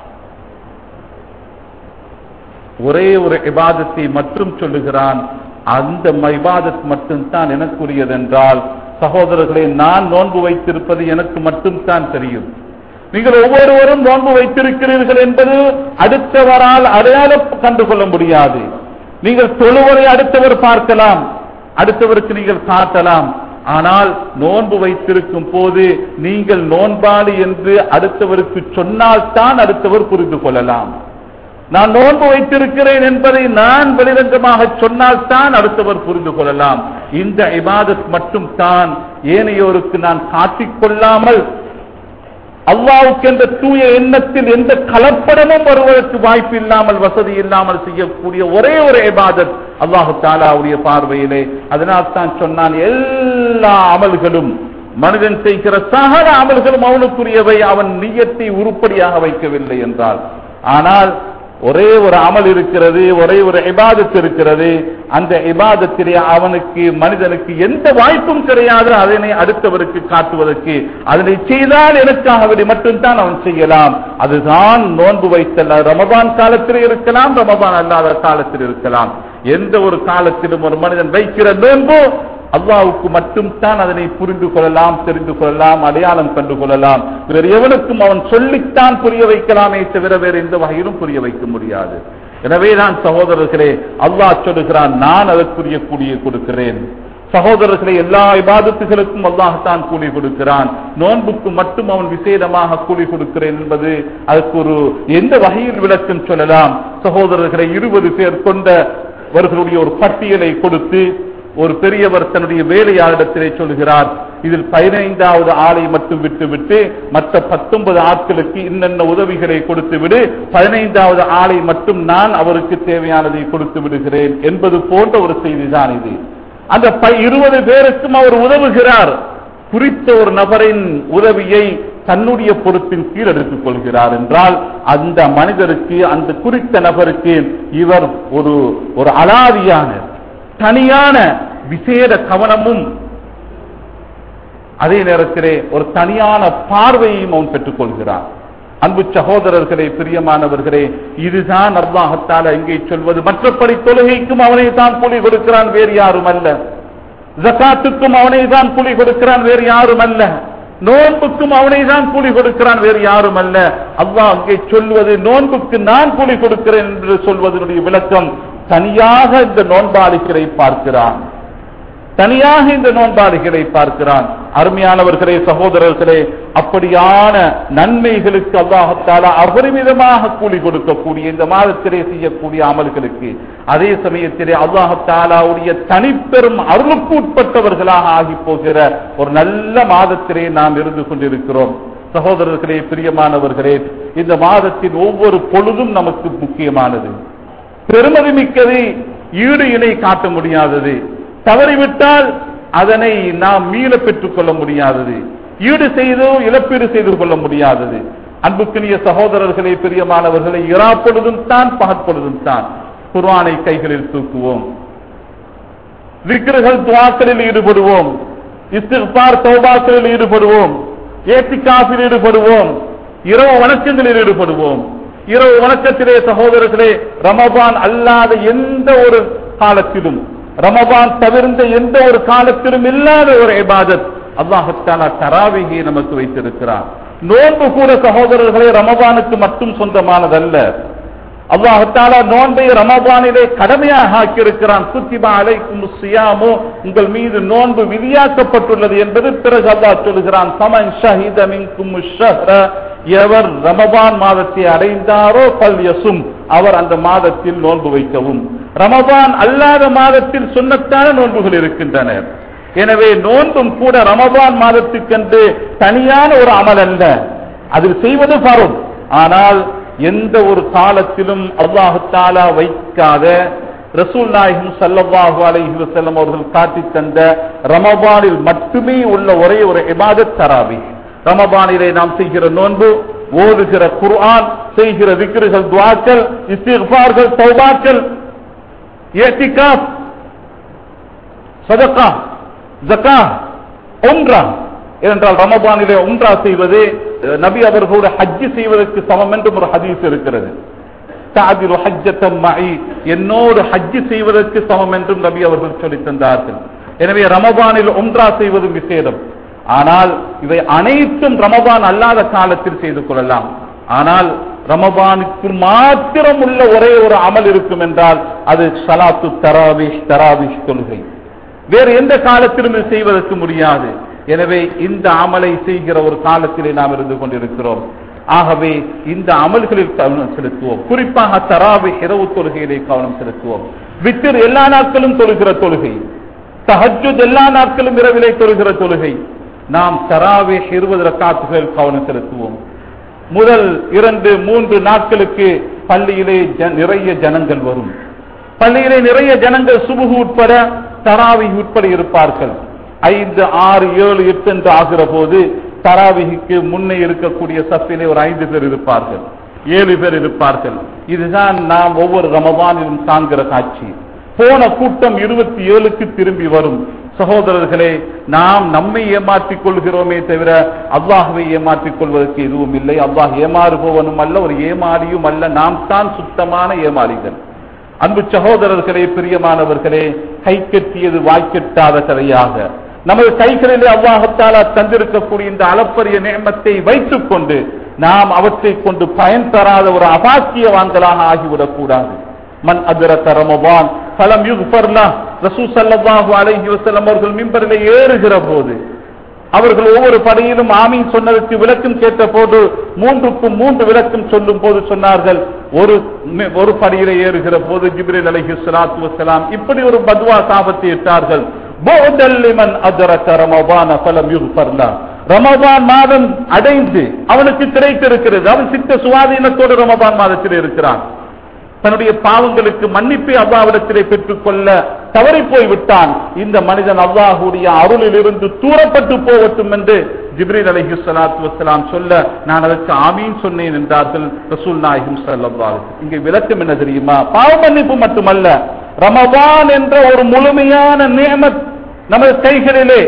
ஒரே ஒரு இபாதத்தை மட்டும் சொல்லுகிறான் அந்த இபாதத் மட்டும்தான் எனக்குரியது என்றால் சகோதரர்களே நான் நோன்பு வைத்திருப்பது எனக்கு மட்டும்தான் தெரியும் நீங்கள் ஒவ்வொருவரும் நோன்பு வைத்திருக்கிறீர்கள் என்பது அடுத்தவரால் அடையாளம் கண்டுகொள்ள முடியாது நீங்கள் தொழுவதை அடுத்தவர் பார்க்கலாம் அடுத்தவருக்கு நீங்கள் காட்டலாம் ஆனால் நோன்பு வைத்திருக்கும் போது நீங்கள் நோன்பாளி என்று அடுத்தவருக்கு சொன்னால்தான் அடுத்தவர் புரிந்து கொள்ளலாம் நான் நோன்பு வைத்திருக்கிறேன் என்பதை நான் வெளிரங்கமாக சொன்னால்தான் அடுத்தவர் புரிந்து கொள்ளலாம் இந்த இபாதத் மட்டும் தான் ஏனையோருக்கு நான் காட்டிக் கொள்ளாமல் அல்லாவுக்கு என்ற தூய எண்ணத்தில் எந்த கலப்படமும் வருவதற்கு வாய்ப்பு இல்லாமல் வசதி இல்லாமல் செய்யக்கூடிய ஒரே ஒரு இபாதத் அல்லாஹு தாலாவுடைய பார்வையிலே அதனால் தான் சொன்னான் எல்லா அமல்களும் மனிதன் செய்கிற சகல அமல்களும் அவனுக்குரியவை அவன் நியத்தை உருப்படியாக வைக்கவில்லை என்றால் ஆனால் ஒரே ஒரு அமல் இருக்கிறது ஒரே ஒரு இபாதத் இருக்கிறது அந்த இபாதத்திலே அவனுக்கு மனிதனுக்கு எந்த வாய்ப்பும் கிடையாது அதனை அடுத்தவருக்கு காட்டுவதற்கு அதனை செய்தால் எனக்காக வேண்டி மட்டும்தான் அவன் செய்யலாம் அதுதான் நோன்பு வைத்தல் அது ரமபான் காலத்தில் இருக்கலாம் ரமபான் அல்லாத காலத்தில் இருக்கலாம் எந்த ஒரு காலத்திலும் ஒரு மனிதன் வைக்கிற நோன்பு அல்லாவுக்கு மட்டும் தான் அதனை புரிந்து கொள்ளலாம் தெரிந்து கொள்ளலாம் அடையாளம் கண்டு கொள்ளலாம் வேறு எவனுக்கும் அவன் சொல்லித்தான் புரிய வைக்கலாமே தவிர வேறு எந்த வகையிலும் புரிய வைக்க முடியாது எனவே நான் சகோதரர்களே அல்லாஹ் சொல்லுகிறான் நான் அதற்குரிய கூலியை கொடுக்கிறேன் சகோதரர்களே எல்லா இபாதத்துகளுக்கும் அல்லாஹ்தான் கூலி கொடுக்கிறான் நோன்புக்கு மட்டும் அவன் விசேடமாக கூலி கொடுக்கிறேன் என்பது அதற்கு ஒரு எந்த வகையில் விளக்கம் சொல்லலாம் சகோதரர்களை இருபது பேர் கொண்டவர்களுடைய ஒரு பட்டியலை கொடுத்து ஒரு பெரியவர் தன்னுடைய வேலையாளிடத்திலே சொல்கிறார் இதில் பதினைந்தாவது ஆளை மட்டும் விட்டுவிட்டு மற்ற பத்தொன்பது ஆட்களுக்கு இன்னென்ன உதவிகளை கொடுத்து விடு பதினைந்தாவது ஆளை மட்டும் நான் அவருக்கு தேவையானதை கொடுத்து விடுகிறேன் என்பது போன்ற ஒரு செய்திதான் இது அந்த ப- இருபது பேருக்கும் அவர் உதவுகிறார் குறித்த ஒரு நபரின் உதவியை தன்னுடைய பொறுப்பின் கீழ் எடுத்துக் கொள்கிறார் என்றால் அந்த மனிதருக்கு அந்த குறித்த நபருக்கு இவர் ஒரு ஒரு அலாதியான தனியான விசேட கவனமும் அதே நேரத்திலே ஒரு தனியான பார்வையையும் அவன் பெற்றுக் கொள்கிறான் அன்பு சகோதரர்களே பிரியமானவர்களே இதுதான் அல்லாஹத்தால இங்கே சொல்வது மற்றபடி தொழுகைக்கும் அவனை தான் கூலி கொடுக்கிறான் வேறு யாரும் அல்ல ஜக்காத்துக்கும் அவனை தான் கூலி கொடுக்கிறான் வேறு யாரும் அல்ல நோன்புக்கும் அவனை தான் கூலி கொடுக்கிறான் வேறு யாரும் அல்ல அல்லாஹ் அங்கே சொல்வது நோன்புக்கு நான் கூலி கொடுக்கிறேன் என்று சொல்வதனுடைய விளக்கம் தனியாக இந்த நோன்பாளிகளை பார்க்கிறான் தனியாக இந்த நோன்பாளிகளை பார்க்கிறான் அருமையானவர்களே சகோதரர்களே அப்படியான நன்மைகளுக்கு அல்லாஹத்தாலா அபரிமிதமாக கூலி கொடுக்கக்கூடிய இந்த மாதத்திலே செய்யக்கூடிய அமல்களுக்கு அதே சமயத்திலே அல்லாஹத்தாலாவுடைய தனிப்பெரும் அருளுக்கு உட்பட்டவர்களாக ஆகி போகிற ஒரு நல்ல மாதத்திலே நாம் இருந்து கொண்டிருக்கிறோம் சகோதரர்களே பிரியமானவர்களே இந்த மாதத்தின் ஒவ்வொரு பொழுதும் நமக்கு முக்கியமானது பெருமதி மிக்கது ஈடு இணை காட்ட முடியாதது தவறிவிட்டால் அதனை நாம் மீள பெற்றுக் கொள்ள முடியாதது ஈடு செய்தோ இழப்பீடு செய்து கொள்ள முடியாதது அன்புக்கினிய சகோதரர்களே பிரியமானவர்களை இரா பொழுதும் தான் பகற்பொழுதும் தான் குர்ஆனை கைகளில் தூக்குவோம் விக்கிரகள் துவாக்களில் ஈடுபடுவோம் இஸ்திஃபார் தௌபாக்களில் ஈடுபடுவோம் ஏத்திகாஃபில் ஈடுபடுவோம் இரவு வணக்கங்களில் ஈடுபடுவோம் இரவு வணக்கத்திலே சகோதரர்களே ரமபான் அல்லாத எந்த ஒரு காலத்திலும் ரமபான் தவிர்ந்த எந்த ஒரு காலத்திலும் இல்லாத ஒரு இபாதத் அல்லாஹத்தாலா தராவிகை நமக்கு வைத்திருக்கிறார் நோன்பு கூட சகோதரர்களே ரமபானுக்கு மட்டும் சொந்தமானதல்ல அல்லாஹத்தாலா நோன்பை ரமபானிலே கடமையாக ஆக்கியிருக்கிறான் குத்திபா அலைக்கும் சியாமோ உங்கள் மீது நோன்பு விதியாக்கப்பட்டுள்ளது என்பது பிறகு அல்லாஹ் சொல்லுகிறான் சமன் ஷஹித மின்கும் ஷஹ்ர எவர் ரமபான் மாதத்தை அடைந்தாரோ பல் யசும் அவர் அந்த மாதத்தில் நோன்பு வைக்கவும் ரமபான் அல்லாத மாதத்தில் சுன்னத்தான நோன்புகள் இருக்கின்றன எனவே நோன்பும் கூட ரமபான் மாதத்துக்கென்று தனியான ஒரு அமல் அல்ல அதில் செய்வது பரும் ஆனால் எந்த ஒரு காலத்திலும் அல்லாஹு தாலா வைக்காத ரசூல் நாயகம் சல்லல்லாஹு அலைஹி வஸல்லம் அவர்கள் காட்டி தந்த ரமபானில் மட்டுமே உள்ள ஒரே ஒரு இபாதத் தராவி ரமபானிலே நாம் செய்கிற நோன்பு ஓதுகிற குர்ஆன் செய்கிற விக்கிர்கள் துவாக்கள் இஸ்திஃபார்கள் தௌபாக்கள் ஏத்திகாப் சதகா ஜக்கா உம்ரா ஏனென்றால் ரமபானிலே உம்ரா செய்வது அஹ், நபி அவர்களோட ஹஜ்ஜி செய்வதற்கு சமம் என்றும் ஒரு ஹதீஸ் இருக்கிறது தாதிரு ஹஜ்ஜத்தம் மஇ என்னோடு ஹஜ்ஜி செய்வதற்கு சமம் என்றும் நபி அவர்கள் சொல்லித் தந்தார்கள் எனவே ரமபானில் உம்ரா செய்வது விசேடம் ஆனால் இவை அனைத்தும் ரமபான் அல்லாத காலத்தில் செய்து கொள்ளலாம் ஆனால் ரமபானுக்கு மாத்திரம் உள்ள ஒரே ஒரு அமல் இருக்கும் என்றால் அது சலாத்து தராவிஷ் தராவிஷ் தொழுகை வேறு எந்த காலத்திலும் இது செய்வதற்கு முடியாது எனவே இந்த அமலை செய்கிற ஒரு காலத்திலே நாம் இருந்து கொண்டிருக்கிறோம் ஆகவே இந்த அமல்களில் கவனம் செலுத்துவோம் குறிப்பாக தராவி இரவு தொழுகையிலே கவனம் செலுத்துவோம் வித்திர் எல்லா நாட்களும் தொழுகிற தொழுகை தஹஜ்ஜுத் எல்லா நாட்களும் இரவிலே தொழுகிற தொழுகை நாம் தராவே இருபது ரக்காத்துகள் கவனம் செலுத்துவோம் முதல் இரண்டு மூன்று நாட்களுக்கு பள்ளியிலே ஜ- நிறைய ஜனங்கள் வரும் பள்ளியிலே நிறைய ஜனங்கள் சுபுகு உட்பட தராவி உட்பட இருப்பார்கள் ஐந்து ஆறு ஏழு எட்டு என்று ஆகிற போது தராவிக்கு முன்னே இருக்கக்கூடிய சப்பிலே ஒரு ஐந்து பேர் இருப்பார்கள் ஏழு பேர் இருப்பார்கள் இதுதான் நாம் ஒவ்வொரு ரமபானிலும் காண்கிற காட்சி போன கூட்டம் இருபத்தி ஏழுக்கு திரும்பி வரும் சகோதரர்களே நாம் நம்மை ஏமாற்றிக் கொள்கிறோமே தவிர அல்லாஹுவை ஏமாற்றிக் கொள்வதற்கு எதுவும் இல்லை அல்லாஹ் ஏமாறுபவனும் அல்ல ஒரு ஏமாறியும் அல்ல நாம் தான் சுத்தமான ஏமாறிகள் அன்பு சகோதரர்களே பிரியமானவர்களே கை கட்டியது வாய்க்கெட்டாத கதையாக நமது கைகளிலே அல்லாஹத்தாலா தந்திருக்கக்கூடிய இந்த அளப்பரிய நேமத்தை வைத்துக் கொண்டு நாம் அவற்றை கொண்டு பயன் தராத ஒரு அபாக்கியவான்களாக ஆகிவிடக் கூடாது மன் அதிரக்க ரமபான் பலம் யுக்பர்லா ரசூ ஸல்லல்லாஹு அலைஹி வஸல்லம் அவர்கள் மிம்பரிலே ஏறுகிற போது அவர்கள் ஒவ்வொரு படையிலும் ஆமீன் சொன்னதற்கு விளக்கம் கேட்ட போது மூன்றுக்கும் மூன்று விளக்கம் சொல்லும் போது சொன்னார்கள் ஒரு மி- ஒரு படியிலே ஏறுகிற போது ஜிப்ரீல் அலைஹி ஸலாத்து வஸலாம் இப்படி ஒரு பத்வா சாபத்தை இட்டார்கள் போதல் லிமன் அதரக ரமபான ஃபலம் யுக்ஃபர்லா ரமபான் மாதம் அடைந்து அவனுக்கு கிடைத்திருக்கிறது அவன் சித்த சுவாதீனத்தோடு ரமபான் மாதத்தில் இருக்கிறான் தன்னுடைய பாவங்களுக்கு மன்னிப்பை அல்லாவிடத்திலே பெற்றுக்கொள்ள தவறி போய் விட்டான் இந்த மனிதன் அல்லாஹுடைய அருளில் இருந்து தூரப்பட்டு போகட்டும் என்று ஜிப்ரீல் அலைஹி ஸலாத்து வஸலாம் சொல்ல நான் அதற்கு ஆமீன் சொன்னேன் என்றார்கள் ரசூல் நாயகம் ஸல்லல்லாஹு இங்கே விளக்கம் என்ன தெரியுமா பாவ மன்னிப்பு மட்டுமல்ல ரமபான் என்ற ஒரு முழுமையான நியமத் நமது கைகளிலே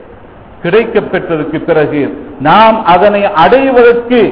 கிடைக்கப் பெற்றதற்கு பிறகு நாம் அதனை அடைவதற்கு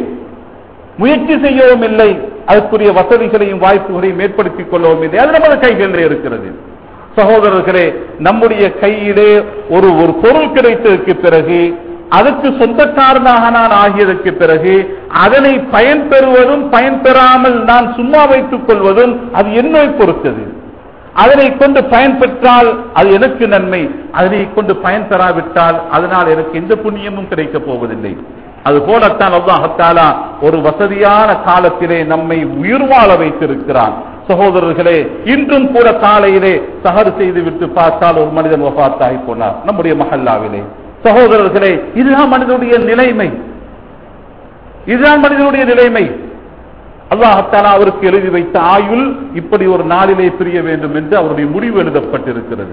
முயற்சி செய்யவும் இல்லை அதற்குரிய வசதிகளையும் வாய்ப்புகளையும் ஏற்படுத்திக் கொள்ளவும் இல்லை அது நமது கைகளிலே இருக்கிறது சகோதரர்களே நம்முடைய கையிலே ஒரு ஒரு பொருள் கிடைத்ததற்கு பிறகு அதற்கு சொந்தக்காரனாக நான் ஆகியதற்கு பிறகு அதனை பயன் பெறுவதும் பயன் பெறாமல் நான் சும்மா வைத்துக் கொள்வதும் அது என்னை பொறுத்தது அதனை கொண்டு பயன் பெற்றால் அது எனக்கு நன்மை அதனை கொண்டு பயன் பெறாவிட்டால் அதனால் எனக்கு எந்த புண்ணியமும் கிடைக்கப் போவதில்லை அது போலத்தான் அல்லாஹத்தாலா ஒரு வசதியான காலத்திலே நம்மை உயிர் வாழ வைத்திருக்கிறான் சகோதரர்களே இன்றும் கூட காலையிலே சஹர் செய்து விட்டு பார்த்தால் ஒரு மனிதன் வஃபாத்தாகி போனார் நம்முடைய மஹல்லாவிலே சகோதரர்களே இதுதான் மனிதனுடைய நிலைமை இதுதான் மனிதனுடைய நிலைமை அல்லாஹத்தாலா அவருக்கு எழுதி வைத்த ஆயுள் இப்படி ஒரு நாளிலே பிரிய வேண்டும் என்று அவருடைய முடிவு எழுதப்பட்டிருக்கிறது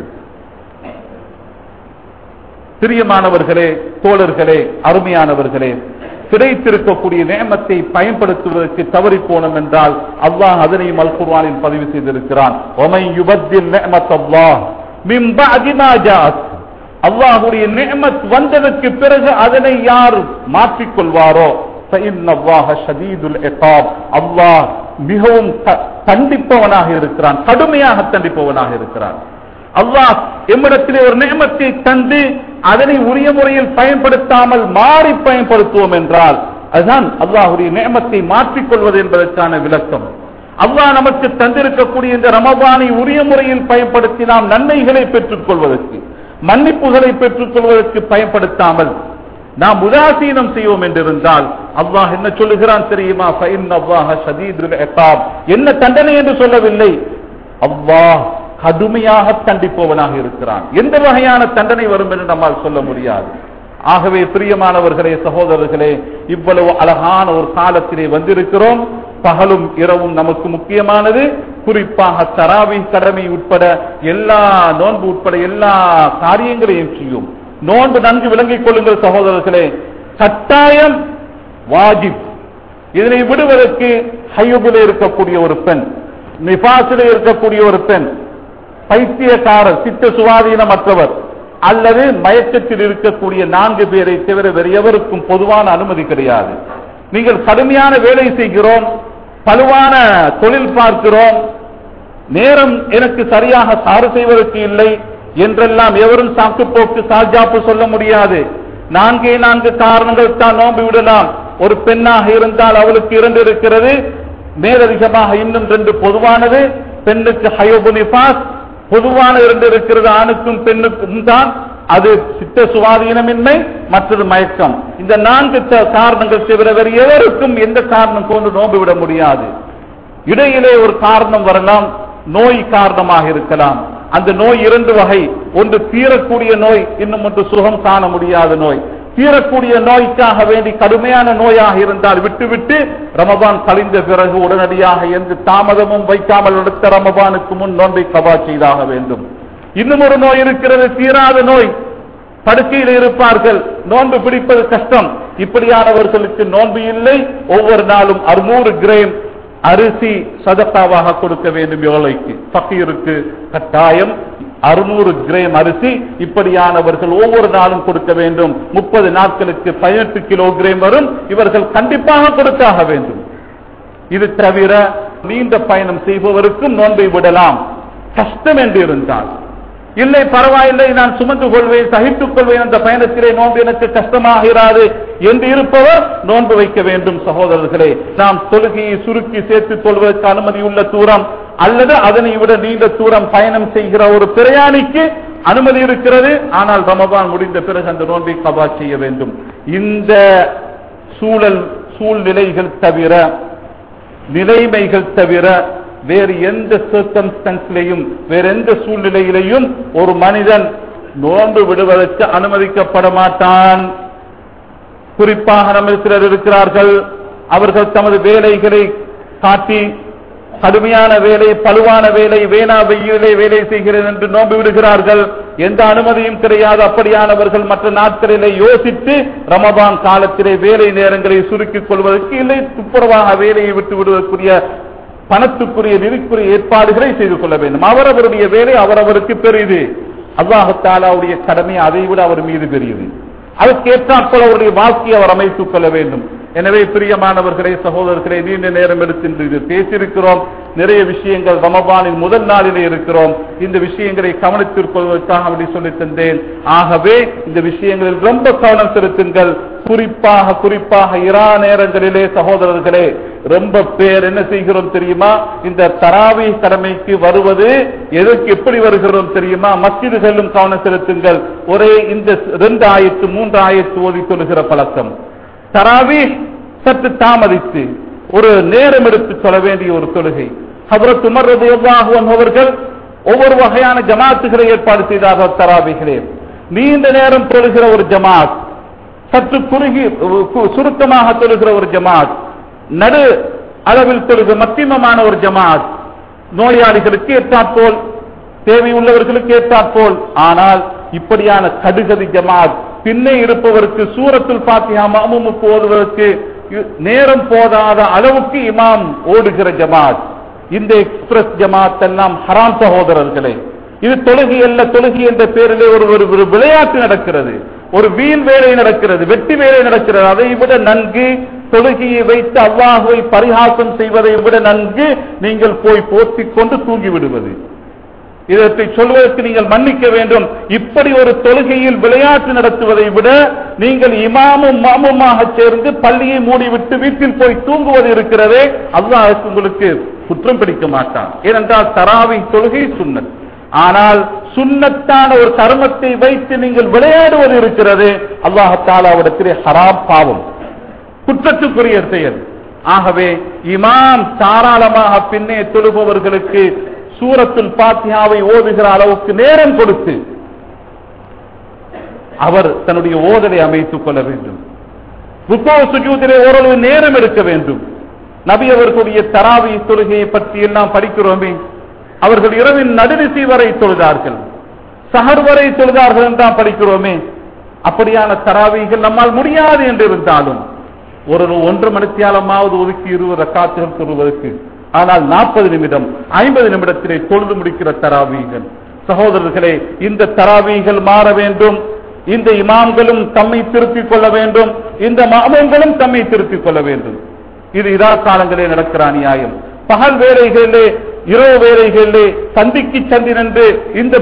பிரியமானவர்களே தோழர்களே அருமையானவர்களே கிடைத்திருக்கக்கூடிய நேமத்தை பயன்படுத்துவதற்கு தவறி போனோம் என்றால் அல்லாஹ் அதனையும் அல் குர்ஆனில் பதிவு செய்திருக்கிறான் ஒமை யுபத்தில் நேமத் அல்லாஹ் மின் பஅதி மா ஜாஅத் அல்லாஹ்வுடைய நேமத் வந்ததற்கு பிறகு அதனை யார் மாற்றிக் கொள்வாரோ فإن الله شديد العقاب அல்லாஹ் மிகவும் த- தண்டிப்பவனாக இருக்கிறான் கடுமையாக தண்டிப்பவனாக இருக்கிறான் அல்லாஹ் எம்மிடத்திலே ஒரு நியமத்தை தந்து அதனை உரிய முறையில் பயன்படுத்தாமல் மாறி பயன்படுத்துவோம் என்றால் அதுதான் அல்லாஹுடைய நியமத்தை மாற்றிக்கொள்வது என்பதற்கான விளக்கம் அல்லாஹ் நமக்கு தந்திருக்கக்கூடிய இந்த ரமபானை உரிய முறையில் பயன்படுத்தி நாம் நன்மைகளை பெற்றுக் கொள்வதற்கு மன்னிப்புகளை பெற்றுக் கொள்வதற்கு பயன்படுத்தாமல் நாம் உதாசீனம் செய்வோம் என்றிருந்தால் அல்லாஹ் என்ன சொல்லுகிறான் தெரியுமா ஃபைன் அல்லாஹ் ஷதீதுல் இகாப் என்ன தண்டனை என்று சொல்லவில்லை அல்லாஹ் கடுமையாக தண்டிப்பவனாக இருக்கிறான் எந்த வகையான தண்டனை வரும் என்று நம்மால் சொல்ல முடியாது ஆகவே பிரியமானவர்களே சகோதரர்களே இவ்வளவு அழகான ஒரு காலத்திலே வந்திருக்கிறோம் பகலும் இரவும் நமக்கு முக்கியமானது குறிப்பாக தராவி கடமை உட்பட எல்லா நோன்பு உட்பட எல்லா காரியங்களையும் செய்யும் நோன்பு நன்கு விளங்கிக் கொள்ளுங்கள் சகோதரர்களே கட்டாயம் வாஜிப் இதனை விடுவதற்கு ஹையுபில் இருக்கக்கூடிய ஒரு பெண் நிபாசில் இருக்கக்கூடிய ஒரு பெண் பைத்தியக்காரர் சித்த சுவாதீனமற்றவர் அல்லது மயக்கத்தில் இருக்கக்கூடிய நான்கு பேரை தவிர வேறு எவருக்கும் பொதுவான அனுமதி கிடையாது நீங்கள் கடுமையான வேலை செய்கிறோம் பலுவான தொழில் பார்க்கிறோம் நேரம் எனக்கு சரியாக சாறு செய்வதற்கு இல்லை என்றெல்லாம் எவரும் சாக்கு போக்கு சாஜாப்பு சொல்ல முடியாது நான்கே நான்கு காரணங்கள் தான் நோன்பு விடலாம் ஒரு பெண்ணாக இருந்தால் அவளுக்கு இரண்டு இருக்கிறது மேலதிகமாக இன்னும் ரெண்டு பொதுவானது பெண்ணுக்கு ஹயோபுனிபாஸ் பொதுவான இரண்டு இருக்கிறது ஆணுக்கும் பெண்ணுக்கும் தான் அது சித்த சுவாதீனமின்மை மற்றது மயக்கம் இந்த நான்கு த- காரணங்கள் தவிர வேறு எவருக்கும் எந்த காரணம் கொண்டு நோன்பு விட முடியாது இடையிலே ஒரு காரணம் வரலாம் நோய் காரணமாக இருக்கலாம் அந்த நோய் இரண்டு வகை ஒன்று தீரக்கூடிய நோய் இன்னும் ஒன்று சுகம் காண முடியாத நோய் தீரக்கூடிய நோய்க்காக வேண்டி கடுமையான நோயாக இருந்தால் விட்டுவிட்டு ரமபான் கழிந்த பிறகு உடனடியாக எந்த தாமதமும் வைக்காமல் அடுத்த ரமபானுக்கு முன் நோன்பை கபா செய்தாக வேண்டும் இன்னும் ஒரு நோய் இருக்கிறது தீராத நோய் படுக்கையில் இருப்பார்கள் நோன்பு பிடிப்பது கஷ்டம் இப்படியானவர்களுக்கு நோன்பு இல்லை ஒவ்வொரு நாளும் அறுநூறு கிராம் அரிசி சதக்காவாக கொடுக்க வேண்டும் ஏழைக்கு பக்கீருக்கு கட்டாயம் அறுநூறு கிராம் அரிசி இப்படியானவர்கள் ஒவ்வொரு நாளும் கொடுக்க வேண்டும் முப்பது நாட்களுக்கு பதினெட்டு கிலோ கிராம் வரும் இவர்கள் கண்டிப்பாக கொடுத்தாக வேண்டும் இது தவிர நீண்ட பயணம் செய்பவருக்கும் நோன்பை விடலாம் கஷ்டம் என்று இருந்தால் இல்லை பரவாயில்லை நான் சுமந்து கொள்வேன் சகித்துக் கொள்வேன் அந்த பயணத்திலே நோன்பு எனக்கு கஷ்டமாகிறாது என்று இருப்பவர் நோன்பு வைக்க வேண்டும் சகோதரர்களே நாம் தொழுகையை சுருக்கி சேர்த்துக் கொள்வதற்கு அனுமதி உள்ள தூரம் அல்லது அதனை விட நீண்ட தூரம் பயணம் செய்கிற ஒரு பிரயாணிக்கு அனுமதி இருக்கிறது ஆனால் ரமபான் முடிந்த பிறகு அந்த நோன்பை கபா செய்ய வேண்டும் இந்த சூழல் சூழ்நிலைகள் தவிர நிலைமைகள் தவிர வேறு எந்த சர்க்கம்ஸ்டன்ஸ்லையும் வேற எந்த சூழ்நிலையிலையும் ஒரு மனிதன் நோன்பு விடுவதற்கு அனுமதிக்கப்பட மாட்டான் குறிப்பாக நம்ம சிலர் இருக்கிறார்கள் அவர்கள் தமது வேலைகளை காட்டி கடுமையான வேலை பழுவான வேலை வேணா வெயிலே வேலை செய்கிறேன் என்று நோன்பு விடுகிறார்கள் எந்த அனுமதியும் கிடையாது அப்படியானவர்கள் மற்ற நாட்களிலே யோசித்து ரமபான் காலத்திலே வேலை நேரங்களை சுருக்கிக் கொள்வதற்கு இல்லை துப்புரவாக வேலையை விட்டு விடுவதற்குரிய பணத்துக்குரிய நிதிக்குரிய ஏற்பாடுகளை செய்து கொள்ள வேண்டும் அவரவருடைய வேலை அவரவருக்கு பெரியது அல்லாஹத்தாலாவுடைய கடமை அதை விட அவர் மீது பெரியது அதற்கு ஏற்றாற்போல் அவருடைய வாழ்க்கையை அவர் அமைத்துக் கொள்ள வேண்டும் எனவே பிரியமானவர்களே சகோதரர்களே நீண்ட நேரம் எடுத்து இன்று இது பேசியிருக்கிறோம் நிறைய விஷயங்கள் ரமபானின் முதல் நாளிலே இருக்கிறோம் இந்த விஷயங்களை கவனித்துக் கொள்வதற்காக அப்படி சொல்லி தந்தேன் ஆகவே இந்த விஷயங்களில் ரொம்ப கவனம் செலுத்துங்கள் குறிப்பாக குறிப்பாக இரா நேரங்களிலே சகோதரர்களே ரொம்ப பேர் என்ன செய்கிறோம் தெரியுமா இந்த தராவி கடமைக்கு வருவது எதற்கு எப்படி வருகிறோம் தெரியுமா மஸ்ஜிதுகளிலும் கவனம் செலுத்துங்கள் ஒரே இந்த ரெண்டு ஆயிரத்து மூன்று ஆயிரத்து ஓதி சொல்லுகிற பழக்கம் தராவி சற்று தாமதித்து ஒரு நேரம் எடுத்து சொல்ல வேண்டிய ஒரு தொழுகை ஹபரத் உமர் ரலியல்லாஹு அன்ஹு அவர்கள் ஒவ்வொரு வகையான ஜமாத்துகளை ஏற்பாடு செய்தார்கள் தராவிகளே நீண்ட நேரம் தொழுகிற ஒரு ஜமாத் சற்று குறுகி கு- சுருக்கமாக தொழுகிற ஒரு ஜமாத் நடு அளவில் தொழுகிற மத்தியமமான ஒரு ஜமாத் நோயாளிகளுக்கு ஏற்றாற்போல் தேவை உள்ளவர்களுக்கு ஏற்றாற்போல் ஆனால் இப்படியான கடுகதி ஜமாத் பின்னே இருப்பவருக்கு சூரத்துல் பாத்தியா மாமுமுக்கு ஓதுவதற்கு இ- நேரம் போதாத அளவுக்கு இமாம் ஓடுகிற ஜமாத் இந்த எக்ஸ்பிரஸ் ஜமாத் எல்லாம் ஹராம் சகோதரர்களே இது தொழுகை அல்ல தொழுகை என்ற பேரிலே ஒரு ஒரு ஒரு விளையாட்டு நடக்கிறது ஒரு வீண் வேலை நடக்கிறது வெட்டி வேலை நடக்கிறது அதை விட நன்கு தொழுகையை வைத்து அல்லாஹுவை பரிகாசம் செய்வதை விட நன்கு நீங்கள் போய் போத்திக் கொண்டு தூங்கி விடுவது இதற்கு சொல்வதற்கு நீங்கள் மன்னிக்க வேண்டும் இப்படி ஒரு தொழுகையில் விளையாட்டு நடத்துவதை விட நீங்கள் இமாமும் மாமுமாக சேர்ந்து பள்ளியை மூடிவிட்டு வீட்டில் போய் தூங்குவது இருக்கிறதே அல்லாஹ் உங்களுக்கு குற்றம் பிடிக்க மாட்டான் ஏனென்றால் தராவி தொழுகை சுன்னத் ஆனால் சுன்னத்தான ஒரு கர்மத்தை வைத்து நீங்கள் விளையாடுவது இருக்கிறது அல்லாஹாலாவிடத்திலே ஹராம் பாவம் குற்றத்துக்குரிய செயல் ஆகவே இமாம் தாராளமாக பின்னே தொழுபவர்களுக்கு சூரத்துல் பாத்தியாவை ஓதுகிற அளவுக்கு நேரம் கொடுத்து அவர் தன்னுடைய ஓதலை அமைத்துக் கொள்ள வேண்டும் ருக்கோ சுஜூதிலே ஓரளவு நேரம் எடுக்க வேண்டும் நபி அவர்களுடைய தராவி தொழுகையை பற்றி எல்லாம் படிக்கிறோமே அவர்கள் இரவின் நடுநிசி வரை தொழுதார்கள் சஹர் வரை தொழுதார்கள் என்றால் படிக்கிறோமே அப்படியான தராவிகள் நம்மால் முடியாது என்று இருந்தாலும் ஒரு ஒன்று மணித்தியாலமாவது ஒதுக்கி இருபது ரக்காத்துகள் சொல்வதற்கு ஆனால் நாற்பது நிமிடம் ஐம்பது நிமிடத்திலே தொழுது முடிக்கிற தராவீகள் சகோதரர்களே இந்த தராவீகள் மாற வேண்டும் இந்த இமாம்களும் தம்மை திருத்திக் கொள்ள வேண்டும் இந்த மாமங்களும் தம்மை திருத்திக் கொள்ள வேண்டும் இது இதா காலங்களே நடக்கிற அநியாயம் பகல் வேலைகளிலே இரவு வேலைகளிலே சந்திக்கு சந்தி நின்று இந்த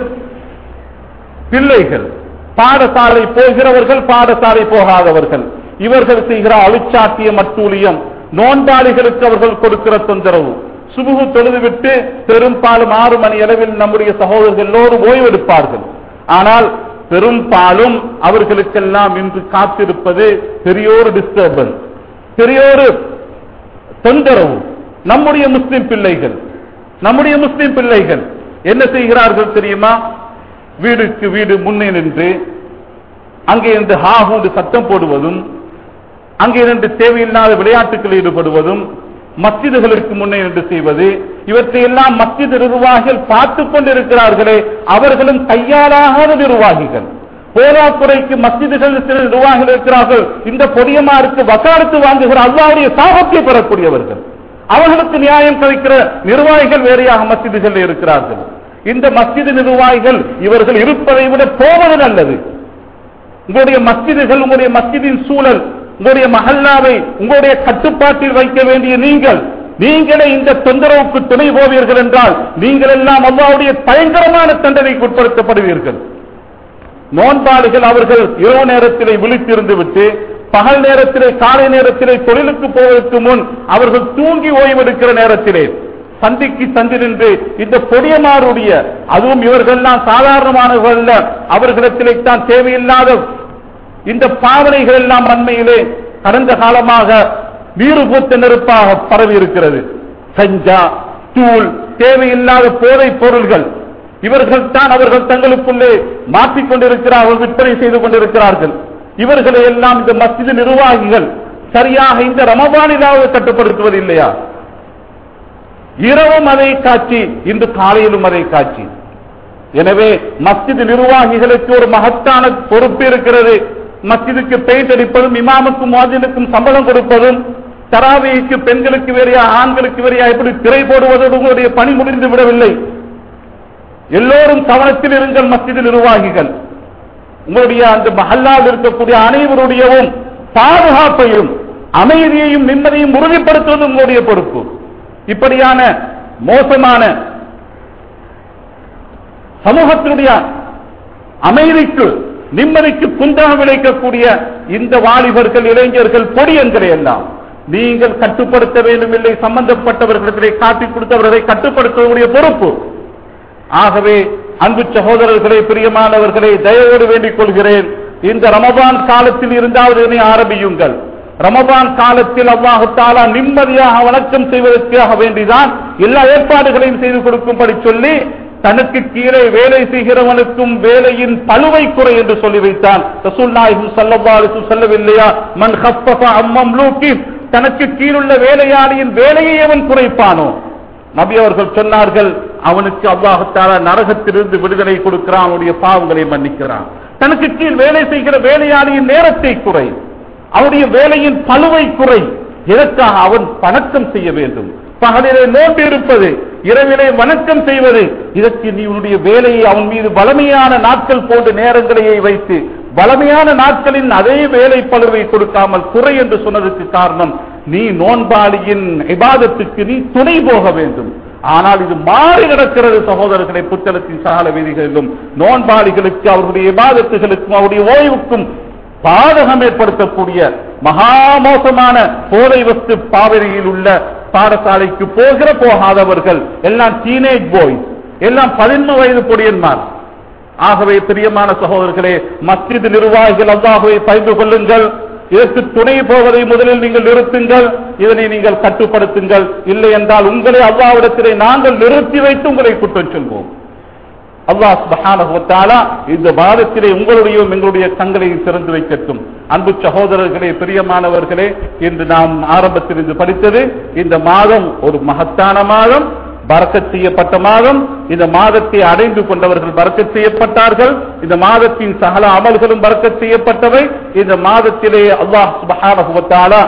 பிள்ளைகள் பாடசாலை போகிறவர்கள் பாடசாலை போகாதவர்கள் இவர்கள் செய்கிற அழுச்சாட்டிய மட்டூழியம் நோன்பாளிகளுக்கு அவர்கள் கொடுக்கிற தொந்தரவு சுபுகு தொழுதுவிட்டு பெரும்பாலும் ஆறு மணி அளவில் நம்முடைய சகோதரர்கள் எல்லோரும் ஓய்வெடுப்பார்கள் ஆனால் பெரும்பாலும் அவர்களுக்கெல்லாம் இன்று காத்திருப்பது பெரியோரு டிஸ்டர்பன்ஸ் பெரியோரு தொந்தரவு நம்முடைய முஸ்லிம் பிள்ளைகள் நம்முடைய முஸ்லிம் பிள்ளைகள் என்ன செய்கிறார்கள் தெரியுமா வீடுக்கு வீடு முன்னே நின்று அங்கே இருந்து ஹாஹூண்டு சத்தம் போடுவதும் அங்கே நின்று தேவையில்லாத விளையாட்டுகளில் ஈடுபடுவதும் மஸ்ஜிதுகளுக்கு முன்னே நின்று செய்வது இவற்றை எல்லாம் மஸ்ஜித் நிர்வாகிகள் பார்த்துக் கொண்டிருக்கிறார்களே அவர்களும் கையாளாகாத நிர்வாகிகள் போராக்குறைக்கு மஸ்ஜிதுகள் சில நிர்வாகிகள் இருக்கிறார்கள் இந்த பொடியமாருக்கு வக்காலத்து வாங்குகிற அல்லாவுடைய சாபத்தை பெறக்கூடியவர்கள் அவர்களுக்கு நியாயம் கிடைக்கிற நிர்வாகிகள் வேறையாக மஸ்ஜிதுகள் இருக்கிறார்கள் இந்த மஸ்ஜிது நிர்வாகிகள் இவர்கள் இருப்பதை விட போவது நல்லது உங்களுடைய மஸ்ஜிதுகள் உங்களுடைய மஸ்ஜிதின் சூழல் உங்களுடைய மஹல்லாவை உங்களுடைய கட்டுப்பாட்டில் வைக்க வேண்டிய நீங்கள் நீங்களே இந்த தொந்தரவுக்கு துணை போவீர்கள் என்றால் நீங்கள் எல்லாம் அல்லாவுடைய பயங்கரமான தண்டனைக்கு உட்படுத்தப்படுவீர்கள் நோன்பாளிகள் அவர்கள் இரவு நேரத்திலே விழித்திருந்து விட்டு பகல் நேரத்திலே காலை நேரத்திலே தொழிலுக்கு போவதற்கு முன் அவர்கள் தூங்கி ஓய்வெடுக்கிற நேரத்திலே சந்திக்கு சந்தி நின்று இந்த பொடியமாருடைய அதுவும் இவர்கள்லாம் சாதாரணமானவர்கள் அல்ல அவர்களிடத்திலே தான் தேவையில்லாத இந்த பாவனைகள் எல்லாம் அண்மையிலே கடந்த காலமாக வீறு பூத்த நெருப்பாக பரவி இருக்கிறது கஞ்சா தூள் தேவையில்லாத போதைப் பொருள்கள் இவர்கள் தான் அவர்கள் தங்களுக்குள்ளே மாற்றிக் கொண்டிருக்கிறார்கள் விற்பனை செய்து கொண்டிருக்கிறார்கள் இவர்களை எல்லாம் இந்த மஸ்ஜித் நிர்வாகிகள் சரியாக இந்த ரமபானிலாவது கட்டுப்படுத்துவது இல்லையா இரவும் அதை காட்சி இன்று காலையிலும் அதை காட்சி எனவே மஸ்ஜித் நிர்வாகிகளுக்கு ஒரு மகத்தான பொறுப்பு இருக்கிறது மஸ்ஜிதுக்கு பெயிண்ட் அடிப்பதும் இமாமுக்கும் மோதினுக்கும் சம்பளம் கொடுப்பதும் தராவிக்கு பெண்களுக்கு வேறையா ஆண்களுக்கு வேறையா இப்படி திரை போடுவதோடு உங்களுடைய பணி முடிந்து விடவில்லை எல்லோரும் கவனத்தில் இருங்கள் மஸ்ஜித் நிர்வாகிகள் உங்களுடைய அந்த மஹல்லாவில் இருக்கக்கூடிய அனைவருடையவும் பாதுகாப்பையும் அமைதியையும் நிம்மதியும் உறுதிப்படுத்துவது உங்களுடைய பொறுப்பு இப்படியான மோசமான சமூகத்தினுடைய அமைதிக்கு நிம்மதிக்கு குந்தாக விளைக்கக்கூடிய இந்த வாலிபர்கள் இளைஞர்கள் பொடியன்களை எல்லாம் நீங்கள் கட்டுப்படுத்த வேண்டும் இல்லை சம்பந்தப்பட்டவர்களிடத்திலே காட்டிக் கொடுத்தவர்களை கட்டுப்படுத்தக்கூடிய பொறுப்பு ஆகவே அன்பு சகோதரர்களே பிரியமானவர்களை தயவோடு வேண்டிக் கொள்கிறேன் இந்த ரமபான் காலத்தில் இருந்தாவது இதனை ஆரம்பியுங்கள் ரமபான் காலத்தில் அல்லாஹு தாலா நிம்மதியாக வணக்கம் செய்வதற்காக வேண்டிதான் எல்லா ஏற்பாடுகளையும் செய்து கொடுக்கும்படி சொல்லி தனக்கு கீழே வேலை செய்கிறவனுக்கும் வேலையின் பழுவை குறை என்று சொல்லி வைத்தான் ரசூல் நாயகம் சல்லல்லாஹு சொல்லவில்லையா மன் ஹப்பஃப அம்மம் லூக்கி தனக்கு கீழுள்ள வேலையாளியின் வேலையை அவன் குறைப்பானோ நபி அவர்கள் சொன்னார்கள் அவனுக்கு அல்லாஹத்தால நரகத்திலிருந்து விடுதலை கொடுக்கிறான் அவனுடைய பாவங்களை மன்னிக்கிறான் தனக்கு கீழ் வேலை செய்கிற வேலையாளியின் நேரத்தை குறை அவனுடைய வேலையின் பழுவை குறை இதற்காக அவன் வணக்கம் செய்ய வேண்டும் பகலிலே நோன்பு இருப்பது இரவிலே வணக்கம் செய்வது இதற்கு நீ உன்னுடைய வேலையை அவன் மீது வளமையான நாட்கள் போன்று நேரங்களையே வைத்து வளமையான நாட்களின் அதே வேலை பழுவை கொடுக்காமல் குறை என்று சொன்னதற்கு காரணம் நீ நோன்பாளியின் இபாதத்துக்கு நீ துணை போக வேண்டும் ஆனால் இது மாறி நடக்கிறது சகோதரர்களை புத்தகத்தின் சகல விதிகளிலும் நோன்பாளிகளுக்கு அவர்களுடைய இபாதத்துகளுக்கும் அவருடைய ஓய்வுக்கும் பாதகம் ஏற்படுத்தக்கூடிய மகா மோசமான போதை வஸ்து பாவனையில் உள்ள பாடசாலைக்கு போகிற போகாதவர்கள் எல்லாம் டீனேஜ் பாய்ஸ் எல்லாம் பதினொன்று வயது பொடியன்மார் ஆகவே பிரியமான சகோதரர்களே மஸ்ஜித் நிர்வாகிகள் அல்லாஹுவை பகிர்ந்து கொள்ளுங்கள் இதற்கு துணை போவதை முதலில் நீங்கள் நிறுத்துங்கள் இதனை நீங்கள் கட்டுப்படுத்துங்கள் இல்லை என்றால் உங்களை அல்லாவிடத்திலே நாங்கள் நிறுத்தி வைத்து உங்களை குற்றம் சொல்வோம் அல்லாஹ் சுப்ஹானஹு வ தஆலா இந்த மாதத்திலே உங்களுடைய எங்களுடைய கண்களையும் திறந்து வைக்கட்டும் அன்பு சகோதரர்களே பிரியமானவர்களே இன்று நாம் ஆரம்பத்தில் இருந்து படித்தது இந்த மாதம் ஒரு மகத்தான மாதம் பறக்கச் செய்யப்பட்ட மாதம் இந்த மாதத்தை அடைந்து கொண்டவர்கள் பறக்கச் செய்யப்பட்டார்கள் இந்த மாதத்தின் சகல அமல்களும் பறக்கச் செய்யப்பட்டவை இந்த மாதத்திலே அல்லாஹ் சுப்ஹானஹு வ தஆலா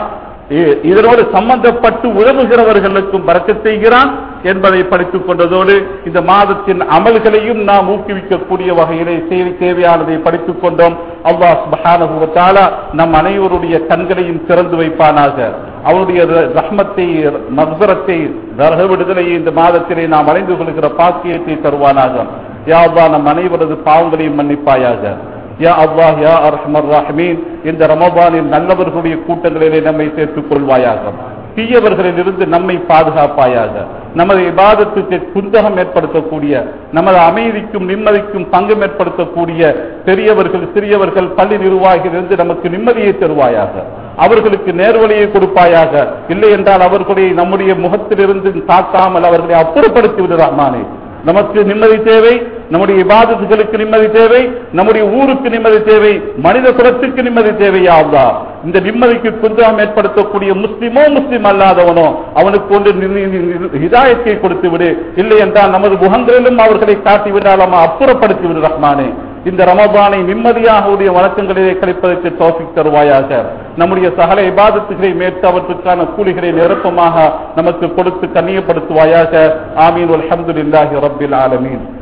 இ- இதனோடு சம்பந்தப்பட்டு உதவுகிறவர்களுக்கும் பறக்கச் செய்கிறான் என்பதை படித்துக் கொண்டதோடு இந்த மாதத்தின் அமல்களையும் நாம் ஊக்குவிக்கக்கூடிய வகையிலே செய்தி தேவையானதை படித்துக் கொண்டோம் அல்லாஹ் சுப்ஹானஹு வ தஆலா நம் அனைவருடைய கண்களையும் திறந்து வைப்பானாக அவருடைய ர- ரஹ்மத்தை மக்பரத்தை நரக விடுதலையை இந்த மாதத்திலே நாம் அடைந்து கொள்கிற பாக்கியத்தை தருவானாக யா அல்லாஹ் நம் அனைவரது பாவங்களையும் மன்னிப்பாயாக யா அல்லாஹ் யா அர்ஹமர் ராஹிமீன் இந்த ரமபானில் நல்லவர்களுடைய கூட்டங்களிலே நம்மை சேர்த்துக் கொள்வாயாக தீயவர்களில் இருந்து நம்மை பாதுகாப்பாயாக நமது இபாதத்துக்கு குந்தகம் ஏற்படுத்தக்கூடிய நமது அமைதிக்கும் நிம்மதிக்கும் பங்கம் ஏற்படுத்தக்கூடிய பெரியவர்கள் சிறியவர்கள் பள்ளி நிர்வாகிகளிலிருந்து நமக்கு நிம்மதியை தருவாயாக அவர்களுக்கு நேர்வழியை கொடுப்பாயாக இல்லை என்றால் அவர்களை நம்முடைய முகத்திலிருந்து தாக்காமல் அவர்களை அப்புறப்படுத்தி விடு ரஹ்மானே நமக்கு நிம்மதி தேவை நம்முடைய இபாதத்துகளுக்கு நிம்மதி தேவை நம்முடைய ஊருக்கு நிம்மதி தேவை மனித குலத்துக்கு நிம்மதி தேவையா அல்லா இந்த நிம்மதிக்கு குந்தகம் ஏற்படுத்தக்கூடிய முஸ்லிமோ முஸ்லிம் அல்லாதவனோ அவனுக்கு கொண்டு ஹிதாயத்தை கொடுத்து விடு இல்லை என்றால் நமது முகங்களிலும் அவர்களை காட்டி விடாமல் அப்புறப்படுத்தி விடு ரஹ்மானே இந்த ரமபானை நிம்மதியாக உடைய வழக்கங்களிலே கழிப்பதற்கு தோஃபிக் தருவாயாக நம்முடைய சகல இபாதத்துகளை மேற்று அவற்றுக்கான கூலிகளை நிரப்பமாக நமக்கு கொடுத்து கண்ணியப்படுத்துவாயாக ஆமீன் அல்ஹம்துலில்லாஹி ரப்பில் ஆலமீன்